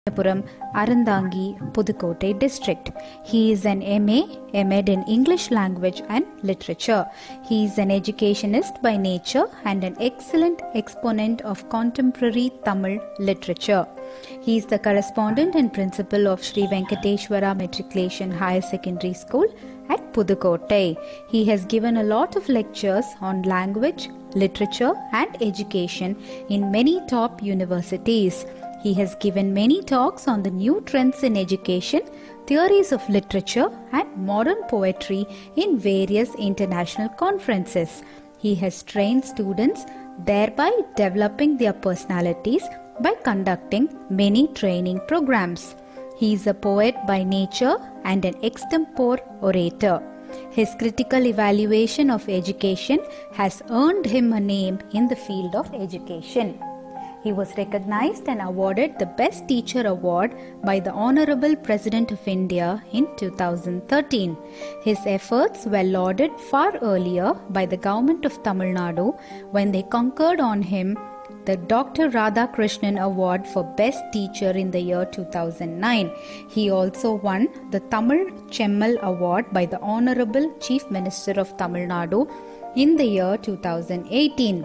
Puram, Arandangi, Pudukkottai district. He is an MA, MAd in English language and literature. He is an educationist by nature and an excellent exponent of contemporary Tamil literature. He is the correspondent and principal of Sri Venkateshwara Matriculation Higher Secondary School at Pudukkottai. He has given a lot of lectures on language, literature, and education in many top universities. He has given many talks on the new trends in education, theories of literature, and modern poetry in various international conferences. He has trained students, thereby developing their personalities by conducting many training programs. He is a poet by nature and an extempore orator. His critical evaluation of education has earned him a name in the field of education. He was recognized and awarded the Best Teacher Award by the Honorable President of India in 2013. His efforts were lauded far earlier by the government of Tamil Nadu when they conferred on him the Dr. Radhakrishnan Award for Best Teacher in the year 2009. He also won the Tamil Chemmal Award by the Honorable Chief Minister of Tamil Nadu in the year 2018.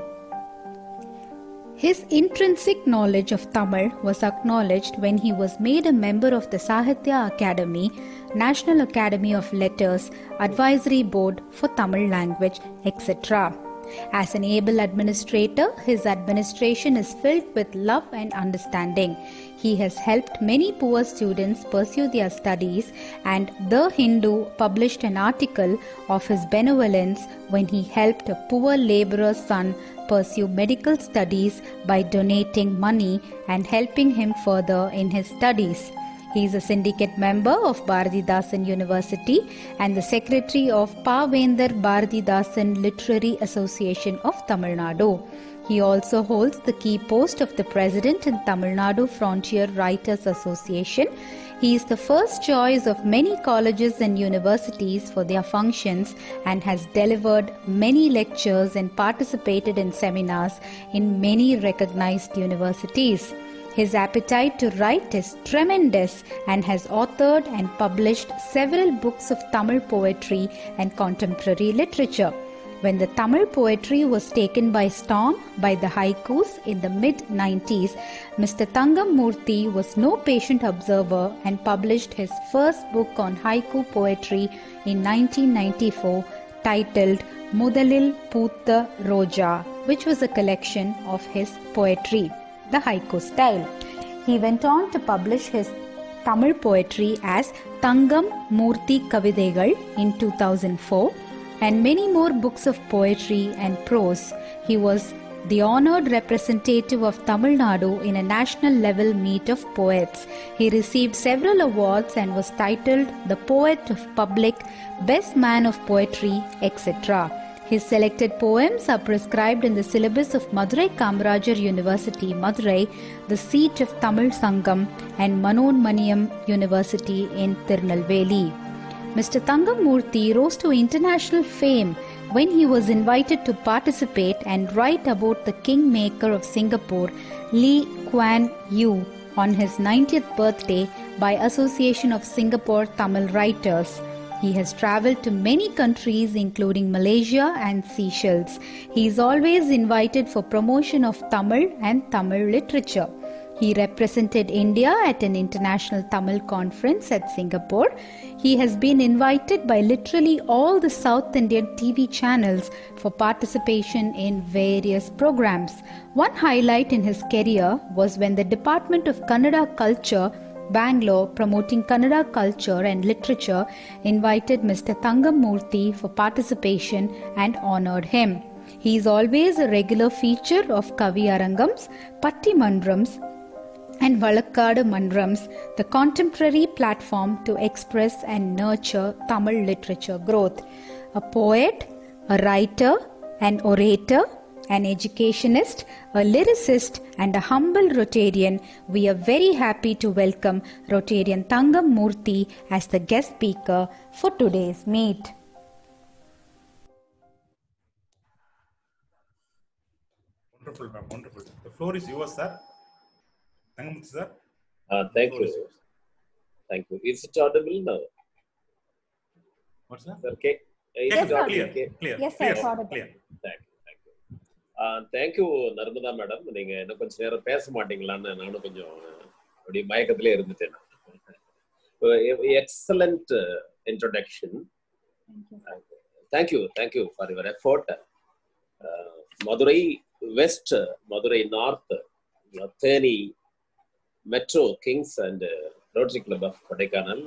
His intrinsic knowledge of Tamil was acknowledged when he was made a member of the Sahitya Academy, National Academy of Letters, Advisory Board for Tamil Language, etc. As an able administrator, his administration is filled with love and understanding. He has helped many poor students pursue their studies, and The Hindu published an article of his benevolence when he helped a poor laborer's son pursue medical studies by donating money and helping him further in his studies. He is a syndicate member of Bharatidasan University and the secretary of Pavendar Bharatidasan Literary Association of Tamil Nadu. He also holds the key post of the president in Tamil Nadu Frontier Writers Association. He is the first choice of many colleges and universities for their functions and has delivered many lectures and participated in seminars in many recognized universities. His appetite to write is tremendous and has authored and published several books of Tamil poetry and contemporary literature. When the Tamil poetry was taken by storm by the haikus in the mid 90s, Mr. Tangam Murthy was no patient observer and published his first book on haiku poetry in 1994 titled Mudalil Putha Roja, which was a collection of his poetry, the haiku style. He went on to publish his Tamil poetry as Tangam Murthy Kavidegal in 2004 and many more books of poetry and prose. He was the honored representative of Tamil Nadu in a national level meet of poets. He received several awards and was titled the Poet of Public, Best Man of Poetry, etc. His selected poems are prescribed in the syllabus of Madurai Kamarajar University, Madurai, the seat of Tamil Sangam, and Manonmaniyam University in Tirunelveli. Mr. Thangamurthy rose to international fame when he was invited to participate and write about the kingmaker of Singapore, Lee Kuan Yew, on his 90th birthday by Association of Singapore Tamil Writers. He has traveled to many countries including Malaysia and Seychelles. He is always invited for promotion of Tamil and Tamil literature. He represented India at an international Tamil conference at Singapore. He has been invited by literally all the South Indian TV channels for participation in various programs. One highlight in his career was when the Department of Kannada Culture, Bangalore, promoting Kannada culture and literature, invited Mr. Thangamurthy for participation and honored him. He is always a regular feature of Kavi Arangams, Patti Mandrams, and Valakkadu Mandrams, the contemporary platform to express and nurture Tamil literature growth. A poet, a writer, an orator, an educationist, a lyricist, and a humble Rotarian, we are very happy to welcome Rotarian Tangam Murthy as the guest speaker for today's meet. Wonderful, ma'am. Wonderful. The floor is yours, sir. Thangamuthu, sir. Uh, thank Floor you. is yours. Thank you. Is it audible now? What's that? Sir, okay. Is Yes, it sir. audible? Clear, Okay. clear, Yes, sir, clear, it's audible. clear. Thank you. Thank you. Uh, thank you, Narmada madam நீங்க இன்னும் கொஞ்ச நேரம் பேச மாட்டீங்களான்னு நானும் கொஞ்சம் அப்படியே மயக்கத்திலே இருந்துட்டேன் excellent introduction Thank you, sir. Thank you thank you for your effort Madurai west Madurai north Theni metro kings and rotary club of Kodaikanal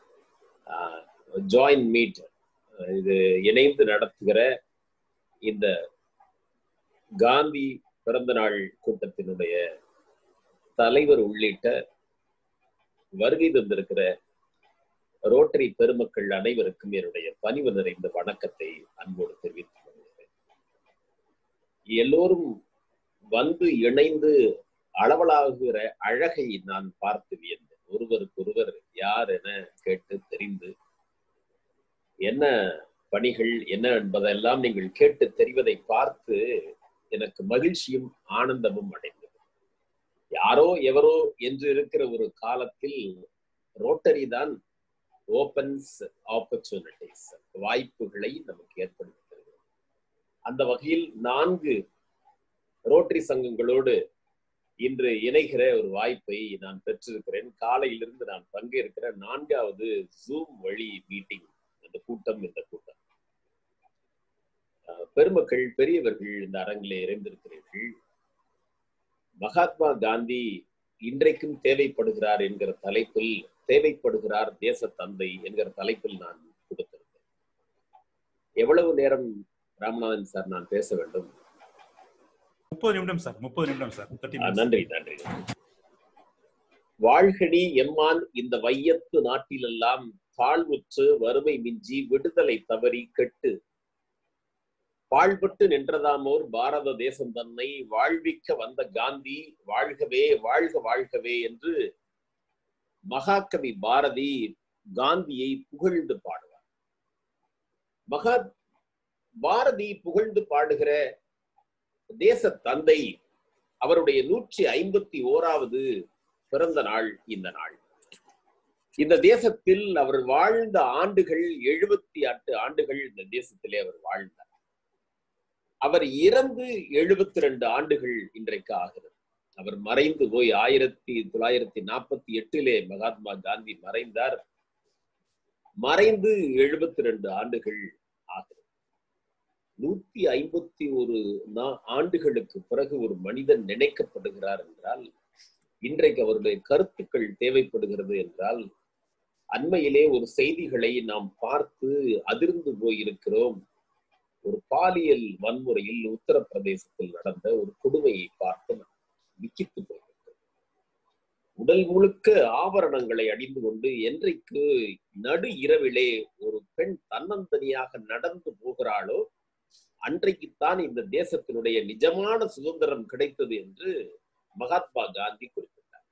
join meet இது இணைந்து நடத்துகிற இந்த காந்தி பிறந்த நாள் கூட்டத்தினுடைய தலைவர் உள்ளிட்ட வருகை தந்திருக்கிற ரோட்டரி பெருமக்கள் அனைவருக்கும் என்னுடைய பணிவு நிறைந்த வணக்கத்தை அன்போடு தெரிவித்துக் கொள்கிறேன் எல்லோரும் வந்து இணைந்து அளவலாகுகிற அழகை நான் பார்த்து வியந்தேன் ஒருவருக்கொருவர் யார் என கேட்டு தெரிந்து என்ன பணிகள் என்ன என்பதெல்லாம் நீங்கள் கேட்டு தெரிவதை பார்த்து எனக்கு மகிழ்ச்சியும் ஆனந்தமும் அடைந்தது யாரோ எவரோ என்று இருக்கிற ஒரு காலத்தில் ரோட்டரி தான் ஓபன்ஸ் ஆப்பர்ச்சுனிட்டிஸ் வாய்ப்புகளை நமக்கு ஏற்படுத்துகிறது அந்த வகையில் நான்கு ரோட்டரி சங்கங்களோடு இன்று இணைகிற ஒரு வாய்ப்பை நான் பெற்றிருக்கிறேன் காலையிலிருந்து நான் பங்கேற்கிற நான்காவது ஜூம் வழி மீட்டிங் இந்த கூட்டம் இந்த கூட்டம் அஹ் பெருமக்கள் பெரியவர்கள் இந்த அரங்கிலே இறைந்திருக்கிறீர்கள் மகாத்மா காந்தி இன்றைக்கும் தேவைப்படுகிறார் என்கிற தலைப்பில் தேவைப்படுகிறார் தேச தந்தை என்கிற தலைப்பில் நான் கொடுத்திருந்தேன் எவ்வளவு நேரம் ராமநாதன் சார் நான் பேச வேண்டும் முப்பது நிமிடம் சார் முப்பது நிமிடம் சார் தேர்ட்டி ஆ, நன்றி நன்றி வாழ்கடி எம்மான் இந்த வையத்து நாட்டிலெல்லாம் தாழ்வுற்று வறுமை மிஞ்சி விடுதலை தவறி கெட்டு பாழ்பட்டு நின்றதாமோர் பாரத தேசம் தன்னை வாழ்விக்க வந்த காந்தி வாழ்கவே வாழ்க வாழ்கவே என்று மகாகவி பாரதி காந்தியை புகழ்ந்து பாடுவார் மகா பாரதி புகழ்ந்து பாடுகிற தேச தந்தை அவருடைய நூற்றி ஐம்பத்தி ஓராவது பிறந்த நாள் இந்த நாள் இந்த தேசத்தில் அவர் வாழ்ந்த ஆண்டுகள் எழுபத்தி எட்டு ஆண்டுகள் இந்த தேசத்திலே அவர் வாழ்ந்தார் அவர் இறந்து எழுபத்தி ரெண்டு ஆண்டுகள் இன்றைக்கு ஆகிறது அவர் மறைந்து போய் ஆயிரத்தி தொள்ளாயிரத்தி நாற்பத்தி எட்டிலே மகாத்மா காந்தி மறைந்தார் மறைந்து எழுபத்தி ரெண்டு ஆண்டுகள் ஆகிறது நூத்தி ஐம்பத்தி ஒரு ஆண்டுகளுக்கு பிறகு ஒரு மனிதன் நினைக்கப்படுகிறார் என்றால் இன்றைக்கு அவருடைய கருத்துக்கள் தேவைப்படுகிறது என்றால் அண்மையிலே ஒரு செய்திகளை நாம் பார்த்து அதிர்ந்து போயிருக்கிறோம் ஒரு பாலியல் வன்முறையில் உத்தரப்பிரதேசத்தில் நடந்த ஒரு கொடுமையை பார்த்து நாம் விக்கித்து போயிருக்கிறோம் உடல் முழுக்க ஆபரணங்களை அணிந்து கொண்டு என்றைக்கு நடு இரவிலே ஒரு பெண் தன்னந்தனியாக நடந்து போகிறாளோ அன்றைக்குத்தான் இந்த தேசத்தினுடைய நிஜமான சுதந்திரம் கிடைத்தது என்று மகாத்மா காந்தி குறிப்பிட்டார்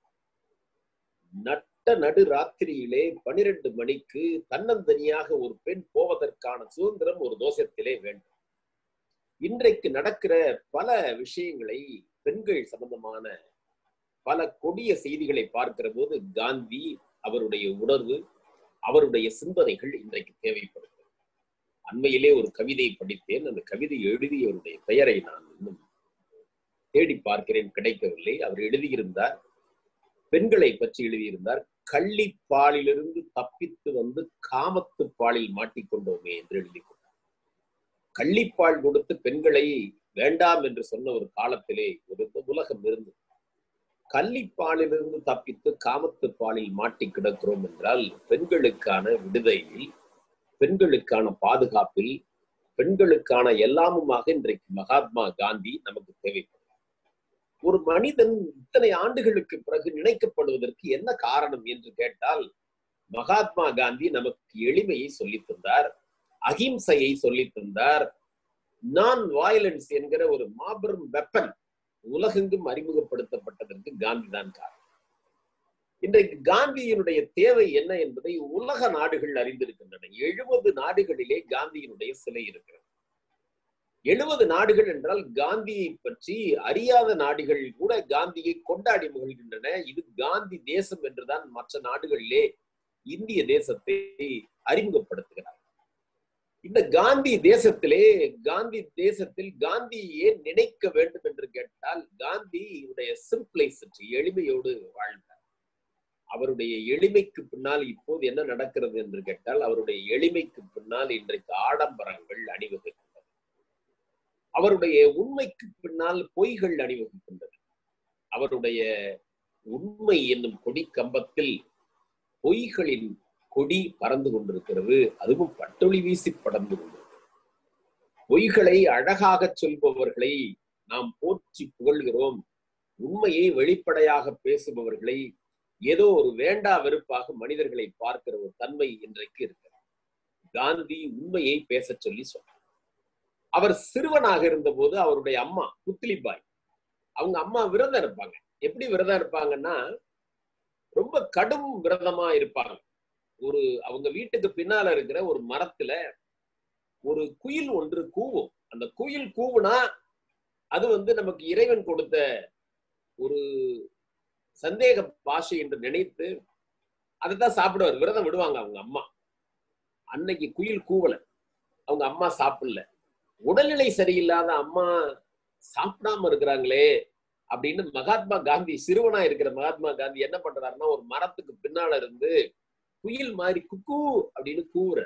நட்ட நடு ராத்திரியிலே பனிரெண்டு மணிக்கு தன்னந்தனியாக ஒரு பெண் போவதற்கான சுதந்திரம் ஒரு தோஷத்திலே வேண்டும் இன்றைக்கு நடக்கிற பல விஷயங்களை பெண்கள் சம்பந்தமான பல கொடிய செய்திகளை பார்க்கிற போது காந்தி அவருடைய உணர்வு அவருடைய சிந்தனைகள் இன்றைக்கு தேவைப்படுகிறது அண்மையிலே ஒரு கவிதை படித்தேன் அந்த கவிதை எழுதியவருடைய பெயரை நான் இன்னும் தேடி பார்க்கிறேன் கிடைக்கவில்லை அவர் எழுதியிருந்தார் பெண்களை பற்றி எழுதியிருந்தார் கள்ளிப்பாலிலிருந்து தப்பித்து வந்து காமத்து பாலில் மாட்டிக்கொண்டோமே என்று எழுதி கொண்டார் கள்ளிப்பால் கொடுத்து பெண்களை வேண்டாம் என்று சொன்ன ஒரு காலத்திலே ஒரு உலகம் இருந்தது கள்ளிப்பாலிலிருந்து தப்பித்து காமத்து பாலில் மாட்டி கிடக்கிறோம் என்றால் பெண்களுக்கான விடுதலையில் பெண்களுக்கான பாதுகாப்பில் பெண்களுக்கான எல்லாமுமாக இன்றைக்கு மகாத்மா காந்தி நமக்கு தேவைப்படும் ஒரு மனிதன் இத்தனை ஆண்டுகளுக்கு பிறகு நினைக்கப்படுவதற்கு என்ன காரணம் என்று கேட்டால் மகாத்மா காந்தி நமக்கு எளிமையை சொல்லித் தந்தார் அகிம்சையை சொல்லித் தந்தார் நான் வயலன்ஸ் என்கிற ஒரு மாபெரும் வெப்பன் உலகெங்கும் அறிமுகப்படுத்தப்பட்டதற்கு காந்தி தான் காரணம் இன்றைக்கு காந்தியினுடைய தேவை என்ன என்பதை உலக நாடுகள் அறிந்திருக்கின்றன எழுபது நாடுகளிலே காந்தியினுடைய சிலை இருக்கிறது எழுபது நாடுகள் என்றால் காந்தியை பற்றி அறியாத நாடுகள் கூட காந்தியை கொண்டாடி மகிழ்கின்றன இது காந்தி தேசம் என்றுதான் மற்ற நாடுகளிலே இந்திய தேசத்தை அறிமுகப்படுத்துகிறார் இந்த காந்தி தேசத்திலே காந்தி தேசத்தில் காந்தியை நினைக்க வேண்டும் என்று கேட்டால் காந்தியுடைய சிம்பிளைசிட்டி எளிமையோடு வாழ்ந்தார் அவருடைய எளிமைக்கு பின்னால் இப்போது என்ன நடக்கிறது என்று கேட்டால் அவருடைய எளிமைக்கு பின்னால் இன்றைக்கு ஆடம்பரங்கள் அணிவகுக்கின்றன அவருடைய உண்மைக்கு பின்னால் பொய்கள் அணிவகுக்கின்றன அவருடைய உண்மை என்னும் கொடி கம்பத்தில் பொய்களின் கொடி பறந்து கொண்டிருக்கிறது அதுவும் பட்டொளி வீசி படர்ந்து கொண்டிருக்கிறது பொய்களை அழகாக சொல்பவர்களை நாம் போற்றி புகழ்கிறோம் உண்மையை வெளிப்படையாக பேசுபவர்களை ஏதோ ஒரு வேண்டா வெறுப்பாக மனிதர்களை பார்க்கிற ஒரு தன்மை இன்றைக்கு இருக்கிறது காந்தி உண்மையை பேச சொல்லி சொன்னார் அவர் சிறுவனாக இருந்தபோது அவருடைய அம்மா புத்லிபாய் அவங்க அம்மா விரதம் இருப்பாங்க எப்படி விரதம் இருப்பாங்கன்னா ரொம்ப கடும் விரதமா இருப்பாங்க ஒரு அவங்க வீட்டுக்கு பின்னால இருக்கிற ஒரு மரத்துல ஒரு குயில் ஒன்று கூவும் அந்த குயில் கூவுனா அது வந்து நமக்கு இறைவன் கொடுத்த ஒரு சந்தேக பாஷை என்று நினைத்து அதைத்தான் சாப்பிடுவார் விரதம் விடுவாங்க அவங்க அம்மா அன்னைக்கு குயில் கூவல அவங்க அம்மா சாப்பிடல உடல்நிலை சரியில்லாத அம்மா சாப்பிடாம இருக்கிறாங்களே அப்படின்னு மகாத்மா காந்தி சிறுவனா இருக்கிற மகாத்மா காந்தி என்ன பண்றாருன்னா ஒரு மரத்துக்கு பின்னால இருந்து குயில் மாதிரி குக்கு அப்படின்னு கூவுற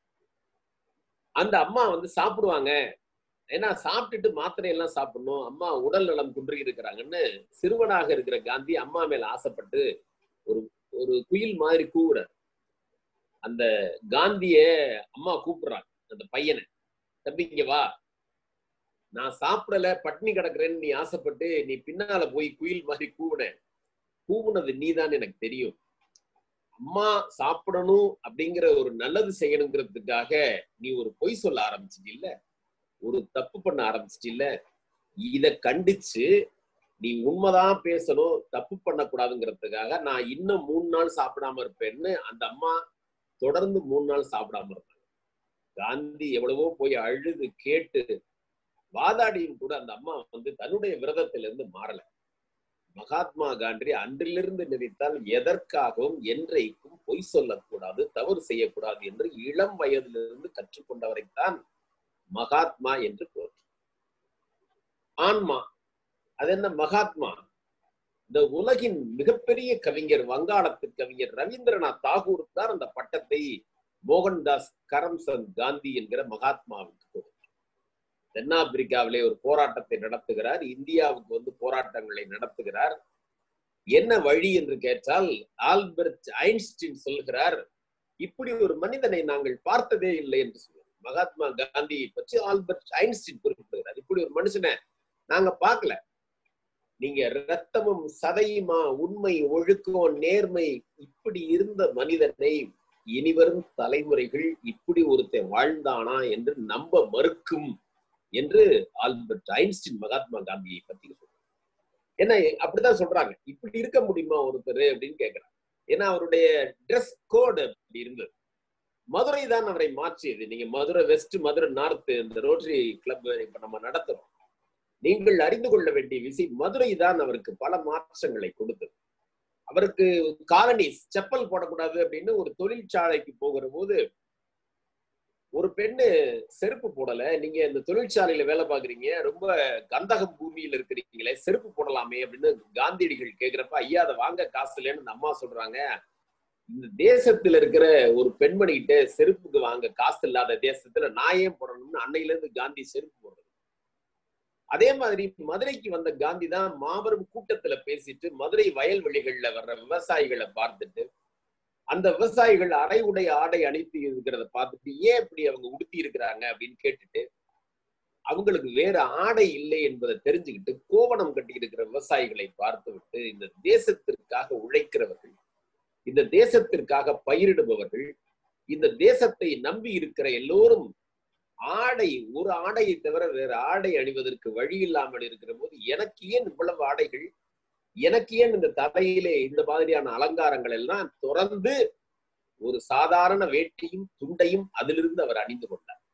அந்த அம்மா வந்து சாப்பிடுவாங்க ஏன்னா சாப்பிட்டுட்டு மாத்திரை எல்லாம் சாப்பிடணும் அம்மா உடல் நலம் குன்றி இருக்கிறாங்கன்னு சிறுவனாக இருக்கிற காந்தி அம்மா மேல ஆசைப்பட்டு ஒரு ஒரு குயில் மாதிரி கூவுற அந்த காந்திய அம்மா கூப்பிடுறாங்க அந்த பையனை தம்பி இங்க வா நான் சாப்பிடல பட்னி கிடக்குறேன்னு நீ ஆசைப்பட்டு நீ பின்னால போய் குயில் மாதிரி கூவுன கூவுனது நீதான் எனக்கு தெரியும் அம்மா சாப்பிடணும் அப்படிங்கிற ஒரு நல்லது செய்யணுங்கிறதுக்காக நீ ஒரு பொய் சொல்ல ஆரம்பிச்சிட்டு இல்ல ஒரு தப்பு பண்ண ஆரம்பிச்சிட்டு இல்ல இத கண்டிச்சு நீ உண்மைதான் பேசணும் தப்பு பண்ணக்கூடாதுங்கிறதுக்காக நான் இன்னும் மூணு நாள் சாப்பிடாம இருப்பேன்னு அந்த அம்மா தொடர்ந்து மூணு நாள் சாப்பிடாம இருந்தாங்க காந்தி எவ்வளவோ போய் அழுது கேட்டு வாதாடியும் கூட அந்த அம்மா வந்து தன்னுடைய விரதத்திலிருந்து மாறல மகாத்மா காந்தி அன்றிலிருந்து நினைத்தால் எதற்காகவும் என்றைக்கும் பொய் சொல்லக்கூடாது தவறு செய்யக்கூடாது என்று இளம் வயதிலிருந்து கற்றுக்கொண்டவரைத்தான் மகாத்மா என்று போற்று ஆன்மா அது என்ன மகாத்மா இந்த உலகின் மிகப்பெரிய கவிஞர் வங்காளத்து கவிஞர் ரவீந்திரநாத் தாகூர் தான் அந்த பட்டத்தை மோகன்தாஸ் கரம்சந்த் காந்தி என்கிற மகாத்மாவுக்கு கொடுத்தார் தென்னாப்பிரிக்காவிலே ஒரு போராட்டத்தை நடத்துகிறார் இந்தியாவுக்கு வந்து போராட்டங்களை நடத்துகிறார் என்ன வழி என்று கேட்டால் ஆல்பர்ட் ஐன்ஸ்டீன் சொல்கிறார் இப்படி ஒரு மனிதனை நாங்கள் பார்த்ததே இல்லை என்று சொல்லுவார் மகாத்மா காந்தியை பற்றி ஆல்பர்ட் ஐன்ஸ்டீன் குறிப்பிடுகிறார் இப்படி ஒரு மனுஷனை நாங்க பார்க்கல நீங்க ரத்தமும் சதையுமா உண்மை ஒழுக்கம் நேர்மை இப்படி இருந்த மனிதனை இனிவரும் தலைமுறைகள் இப்படி ஒருத்தன் வாழ்ந்தானா என்று நம்ப மறுக்கும் என்று ஆல்பர்ட் ஐன்ஸ்டின் மகாத்மா காந்தியை பத்தி சொல்றாங்க ஏன்னா அப்படிதான் சொல்றாங்க இப்படி இருக்க முடியுமா ஒருத்தர் அப்படின்னு கேக்குறாங்க ஏன்னா அவருடைய ட்ரெஸ் கோடு அப்படி இருந்தது மதுரை தான் அவரை மாற்றியது நீங்க மதுரை வெஸ்ட் மதுரை நார்த் இந்த ரோட்டரி கிளப் இப்ப நம்ம நடத்துறோம் நீங்கள் அறிந்து கொள்ள வேண்டிய விஷயம் மதுரை தான் அவருக்கு பல மாற்றங்களை கொடுத்தது அவருக்கு காலனிஸ் செப்பல் போடக்கூடாது அப்படின்னு ஒரு தொழிற்சாலைக்கு போகிற போது ஒரு பெண்ணு செருப்பு போடல நீங்க இந்த தொழிற்சாலையில வேலை பாக்குறீங்க ரொம்ப கந்தகம் பூமியில இருக்கிறீங்களே செருப்பு போடலாமே அப்படின்னு காந்தியடிகள் கேக்குறப்ப ஐயா அதை வாங்க காசு இல்லைன்னு அந்த அம்மா சொல்றாங்க இந்த தேசத்துல இருக்கிற ஒரு பெண்மணிகிட்ட செருப்புக்கு வாங்க காசு இல்லாத தேசத்துல நான் ஏன் போடணும்னு அன்னையில இருந்து காந்தி செருப்பு போடுறது அதே மாதிரி மதுரைக்கு வந்த காந்தி தான் மாபெரும் கூட்டத்துல பேசிட்டு மதுரை வயல்வெளிகள்ல வர்ற விவசாயிகளை பார்த்துட்டு அந்த விவசாயிகள் அரை உடை ஆடை அணித்து இருக்கிறத பார்த்துட்டு ஏன் இப்படி அவங்க உடுத்தி இருக்கிறாங்க அப்படின்னு கேட்டுட்டு அவங்களுக்கு வேற ஆடை இல்லை என்பதை தெரிஞ்சுக்கிட்டு கோவணம் கட்டி இருக்கிற விவசாயிகளை பார்த்து விட்டு இந்த தேசத்திற்காக உழைக்கிறவர்கள் இந்த தேசத்திற்காக பயிரிடுபவர்கள் இந்த தேசத்தை நம்பி இருக்கிற எல்லோரும் ஆடை ஒரு ஆடையை தவிர வேற ஆடை அணிவதற்கு வழி இல்லாமல் இருக்கிற போது எனக்கு ஏன் இவ்வளவு ஆடைகள் எனக்கு ஏன் இந்த தலையிலே இந்த மாதிரியான அலங்காரங்கள் எல்லாம் தொடர்ந்து ஒரு சாதாரண வேட்டியும் துண்டையும் அதிலிருந்து அவர் அணிந்து கொண்டார்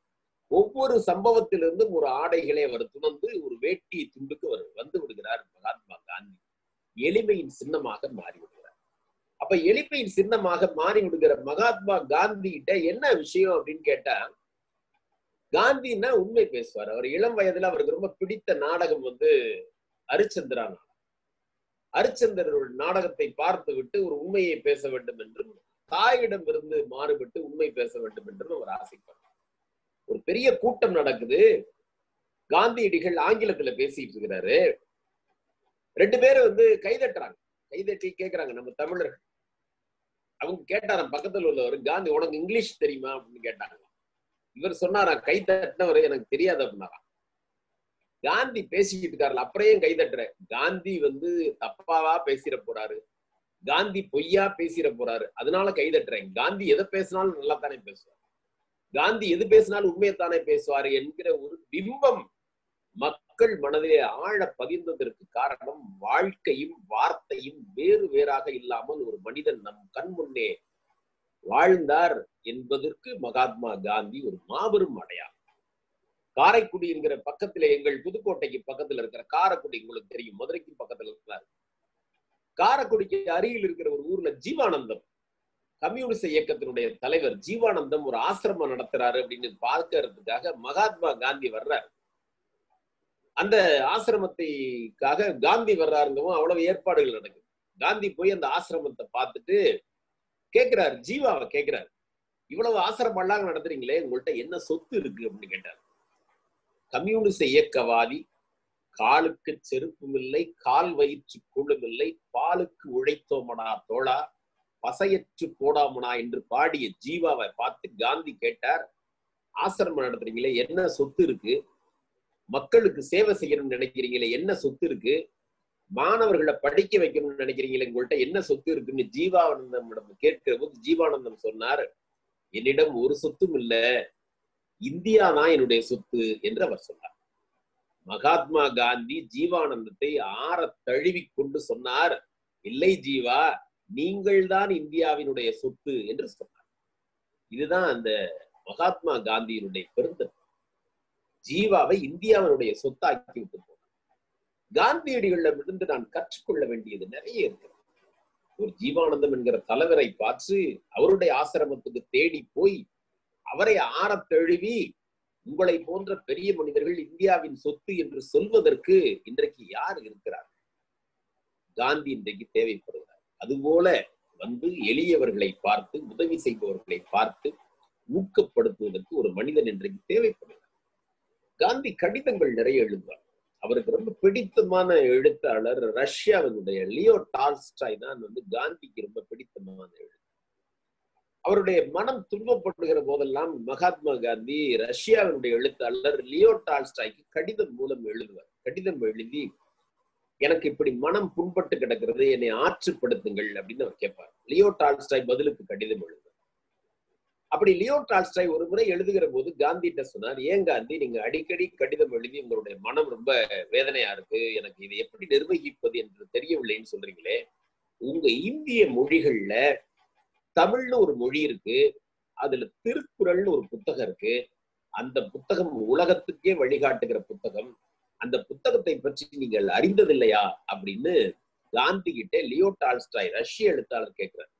ஒவ்வொரு சம்பவத்திலிருந்தும் ஒரு ஆடைகளை அவர் துணந்து ஒரு வேட்டி துண்டுக்கு அவர் வந்து விடுகிறார் மகாத்மா காந்தி எளிமையின் சின்னமாக மாறி விடுகிறார் அப்ப எளிமையின் சின்னமாக மாறி விடுகிற மகாத்மா காந்தி கிட்ட என்ன விஷயம் அப்படின்னு கேட்டா காந்தின்னா உண்மை பேசுவார் அவர் இளம் வயதுல அவருக்கு ரொம்ப பிடித்த நாடகம் வந்து அரிச்சந்திரா நாடகம் அரிச்சந்திரர் நாடகத்தை பார்த்து விட்டு ஒரு உண்மையை பேச வேண்டும் என்றும் தாயிடம் இருந்து மாறுபட்டு உண்மை பேச வேண்டும் என்றும் அவர் ஆசைப்படுறார் ஒரு பெரிய கூட்டம் நடக்குது காந்தியடிகள் ஆங்கிலத்துல பேசிட்டு இருக்கிறாரு ரெண்டு பேரும் வந்து கைதட்டுறாங்க கைதட்டி கேக்குறாங்க நம்ம தமிழர்கள் அவங்க கேட்டாராம் பக்கத்துல உள்ளவர் காந்தி உனக்கு இங்கிலீஷ் தெரியுமா அப்படின்னு கேட்டாங்க இவர் சொன்னாராம் கை தட்டினவர் எனக்கு தெரியாது அப்படின்னாராம் காந்தி பேசிக்கிட்டு இருக்காருல அப்புறம் கை தட்டுறேன் காந்தி வந்து தப்பாவா பேசிட போறாரு காந்தி பொய்யா பேசிட போறாரு அதனால கை தட்டுறேன் காந்தி எதை பேசினாலும் நல்லா தானே பேசுவார் காந்தி எது பேசினாலும் உண்மையைத்தானே பேசுவாரு என்கிற ஒரு பிம்பம் மக்கள் மனதிலே ஆழ பதிந்ததற்கு காரணம் வாழ்க்கையும் வார்த்தையும் வேறு வேறாக இல்லாமல் ஒரு மனிதன் நம் கண் முன்னே வாழ்ந்தார் என்பதற்கு மகாத்மா காந்தி ஒரு மாபெரும் அடையாளம் காரைக்குடி என்கிற பக்கத்துல எங்கள் புதுக்கோட்டைக்கு பக்கத்துல இருக்கிற காரைக்குடி உங்களுக்கு தெரியும் மதுரைக்கு பக்கத்துல இருக்கிறார் காரைக்குடிக்கு அருகில் இருக்கிற ஒரு ஊர்ல ஜீவானந்தம் கம்யூனிஸ்ட் இயக்கத்தினுடைய தலைவர் ஜீவானந்தம் ஒரு ஆசிரமம் நடத்துறாரு அப்படின்னு பார்க்கறதுக்காக மகாத்மா காந்தி வர்றார் அந்த ஆசிரமத்தைக்காக காந்தி வர்றாருங்கவும் அவ்வளவு ஏற்பாடுகள் நடக்குது காந்தி போய் அந்த ஆசிரமத்தை பார்த்துட்டு கேட்கிறார் ஜீவாவை கேட்கிறார் இவ்வளவு ஆசிரமம் எல்லாம் நடத்துறீங்களே உங்கள்ட்ட என்ன சொத்து இருக்கு அப்படின்னு கேட்டார் கம்யூனிச இயக்கவாதி காலுக்கு செருப்பும் இல்லை கால் வயிற்று கூழும் இல்லை பாலுக்கு உழைத்தோமடா தோழா பசையற்று போடாமனா என்று பாடிய ஜீவாவை பார்த்து காந்தி கேட்டார் ஆசிரமம் நடத்துறீங்களே என்ன சொத்து இருக்கு மக்களுக்கு சேவை செய்யணும்னு நினைக்கிறீங்களே என்ன சொத்து இருக்கு மாணவர்களை படிக்க வைக்கணும்னு நினைக்கிறீங்களே உங்கள்கிட்ட என்ன சொத்து இருக்குன்னு ஜீவானந்தம் கேட்கிற போது ஜீவானந்தம் சொன்னார் என்னிடம் ஒரு சொத்தும் இல்ல இந்தியா தான் என்னுடைய சொத்து என்று அவர் சொன்னார் மகாத்மா காந்தி ஜீவானந்தத்தை ஆற தழுவி கொண்டு சொன்னார் இல்லை ஜீவா நீங்கள் தான் இந்தியாவினுடைய சொத்து என்று சொன்னார் இதுதான் அந்த மகாத்மா காந்தியினுடைய பெருந்தன் ஜீவாவை இந்தியாவினுடைய சொத்தாக்கி விட்டு போனார் காந்தியடிகளிடமிருந்து நான் கற்றுக்கொள்ள வேண்டியது நிறைய இருக்கு ஒரு ஜீவானந்தம் என்கிற தலைவரை பார்த்து அவருடைய ஆசிரமத்துக்கு தேடி போய் அவரை ஆற தழுவி உங்களை போன்ற பெரிய மனிதர்கள் இந்தியாவின் சொத்து என்று சொல்வதற்கு இன்றைக்கு யார் இருக்கிறார் காந்தி இன்றைக்கு தேவைப்படுகிறார் அதுபோல வந்து எளியவர்களை பார்த்து உதவி செய்பவர்களை பார்த்து ஊக்கப்படுத்துவதற்கு ஒரு மனிதன் இன்றைக்கு தேவைப்படுகிறார் காந்தி கடிதங்கள் நிறைய எழுதுவார் அவருக்கு ரொம்ப பிடித்தமான எழுத்தாளர் ரஷ்யாவினுடைய லியோ டால்ஸ்டாய் தான் வந்து காந்திக்கு ரொம்ப பிடித்தமான எழுத்து அவருடைய மனம் துன்பப்படுகிற போதெல்லாம் மகாத்மா காந்தி ரஷ்யாவினுடைய எழுத்தாளர் லியோ டால்ஸ்டாய்க்கு கடிதம் மூலம் எழுதுவார் கடிதம் எழுதி எனக்கு இப்படி மனம் புண்பட்டு கிடக்கிறது என்னை ஆற்றுப்படுத்துங்கள் அப்படின்னு அவர் கேட்பார் லியோ டால்ஸ்டாய் பதிலுக்கு கடிதம் எழுதுவார் அப்படி லியோ டால்ஸ்டாய் ஒரு முறை எழுதுகிற போது காந்திட்ட சொன்னார் ஏன் காந்தி நீங்க அடிக்கடி கடிதம் எழுதி உங்களுடைய மனம் ரொம்ப வேதனையா இருக்கு எனக்கு இதை எப்படி நிர்வகிப்பது என்று தெரியவில்லைன்னு சொல்றீங்களே உங்க இந்திய மொழிகள்ல தமிழ்னு ஒரு மொழி இருக்கு அதுல திருக்குறள்னு ஒரு புத்தகம் இருக்கு அந்த புத்தகம் உலகத்துக்கே வழிகாட்டுகிற புத்தகம் அந்த புத்தகத்தை பற்றி நீங்கள் அறிந்ததில்லையா அப்படின்னு காந்தி கிட்ட லியோ டால்ஸ்டாய் ரஷ்ய எழுத்தாளர் கேட்கிறார்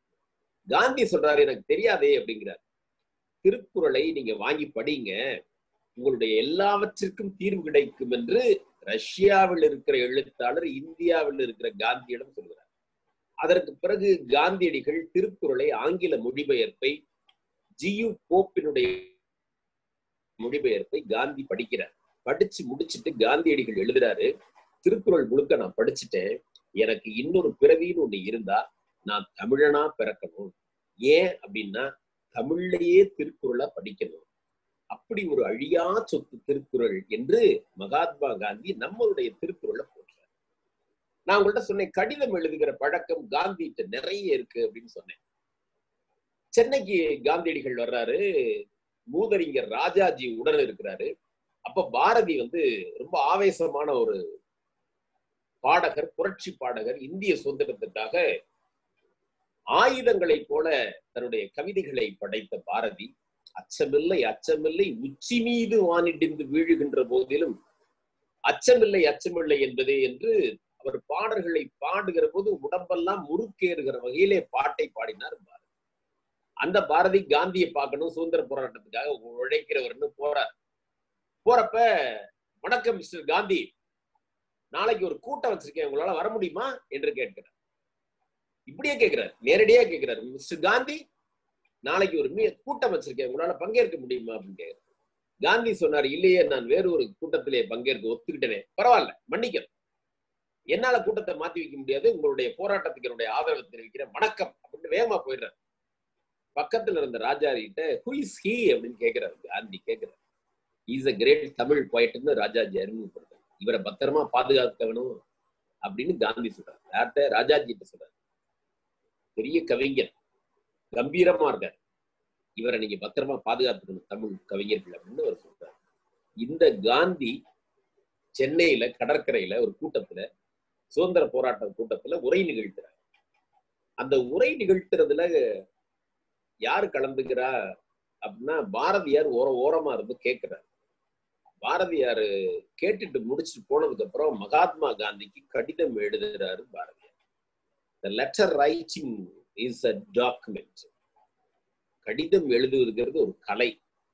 காந்தி சொல்றாரு எனக்கு தெரியாதே அப்படிங்கிறார் திருக்குறளை நீங்க வாங்கி படிங்க உங்களுடைய எல்லாவற்றிற்கும் தீர்வு கிடைக்கும் என்று ரஷ்யாவில் இருக்கிற எழுத்தாளர் இந்தியாவில் இருக்கிற காந்தியிடம் சொல்கிறார் அதற்கு பிறகு காந்தியடிகள் திருக்குறளை ஆங்கில மொழிபெயர்ப்பை ஜியு போப்பினுடைய மொழிபெயர்ப்பை காந்தி படிக்கிறார் படிச்சு முடிச்சுட்டு காந்தியடிகள் எழுதுறாரு திருக்குறள் முழுக்க நான் படிச்சுட்டேன் எனக்கு இன்னொரு பிறவின்னு ஒண்ணு இருந்தா நான் தமிழனா பிறக்கணும் ஏன் அப்படின்னா தமிழ்லயே திருக்குறளா படிக்கணும் அப்படி ஒரு அழியா சொத்து திருக்குறள் என்று மகாத்மா காந்தி நம்மளுடைய திருக்குறளை போற்றார் நான் உங்கள்ட்ட சொன்னேன் கடிதம் எழுதுகிற பழக்கம் காந்திகிட்ட நிறைய இருக்கு அப்படின்னு சொன்னேன் சென்னைக்கு காந்தியடிகள் வர்றாரு மூதறிஞர் ராஜாஜி உடன் இருக்கிறாரு அப்ப பாரதி வந்து ரொம்ப ஆவேசமான ஒரு பாடகர் புரட்சி பாடகர் இந்திய சுதந்திரத்துக்காக ஆயுதங்களைப் போல தன்னுடைய கவிதைகளை படைத்த பாரதி அச்சமில்லை அச்சமில்லை உச்சி மீது வானிடிந்து வீழுகின்ற போதிலும் அச்சமில்லை அச்சமில்லை என்பதே என்று அவர் பாடல்களை பாடுகிற போது உடம்பெல்லாம் முறுக்கேறுகிற வகையிலே பாட்டை பாடினார் பாரதி அந்த பாரதி காந்தியை பார்க்கணும் சுதந்திர போராட்டத்துக்காக உழைக்கிறவர்னு போறார் போறப்ப வணக்கம் மிஸ்டர் காந்தி நாளைக்கு ஒரு கூட்டம் வச்சிருக்கேன் உங்களால வர முடியுமா என்று கேட்கிறார் இப்படியே கேட்கிறார் நேரடியா கேட்கிறார் மிஸ்டர் காந்தி நாளைக்கு ஒரு மீ கூட்டம் வச்சிருக்கேன் உங்களால பங்கேற்க முடியுமா அப்படின்னு கேட்கிறார் காந்தி சொன்னார் இல்லையே நான் வேறு ஒரு கூட்டத்திலே பங்கேற்க ஒத்துக்கிட்டேனே பரவாயில்ல மன்னிக்கிறேன் என்னால கூட்டத்தை மாத்தி வைக்க முடியாது உங்களுடைய போராட்டத்துக்கு என்னுடைய ஆதரவை தெரிவிக்கிறேன் வணக்கம் அப்படின்னு வேகமா போயிடுறாரு பக்கத்துல இருந்த ராஜாரி கிட்ட ஹூ இஸ் ஹீ அப்படின்னு கேட்கிறாரு காந்தி கேட்கிறார் இஸ் அ கிரேட் தமிழ் போயிட்டுன்னு ராஜாஜி அறிமுகப்படுத்தார் இவரை பத்திரமா பாதுகாக்கணும் அப்படின்னு காந்தி சொல்றாரு யார்கிட்ட ராஜாஜி கிட்ட சொல்றாரு பெரிய கவிஞர் கம்பீரமா இருக்கார் இவரை நீங்க பத்திரமா பாதுகாத்துக்கணும் தமிழ் கவிஞர்கள் அப்படின்னு அவர் சொல்றாரு இந்த காந்தி சென்னையில கடற்கரையில ஒரு கூட்டத்துல சுதந்திர போராட்ட கூட்டத்துல உரை நிகழ்த்துறார் அந்த உரை நிகழ்த்துறதுல யாரு கலந்துக்கிறா அப்படின்னா பாரதியார் ஓர ஓரமா இருந்து கேட்கிறார் பாரதியார் கேட்டுட்டு முடிச்சுட்டு போனதுக்கு அப்புறம் மகாத்மா காந்திக்கு கடிதம் எழுதுறாரு Bharathiyar the letter writing is a document கடிதம் எழுதுவதுங்கிறது ஒரு கலை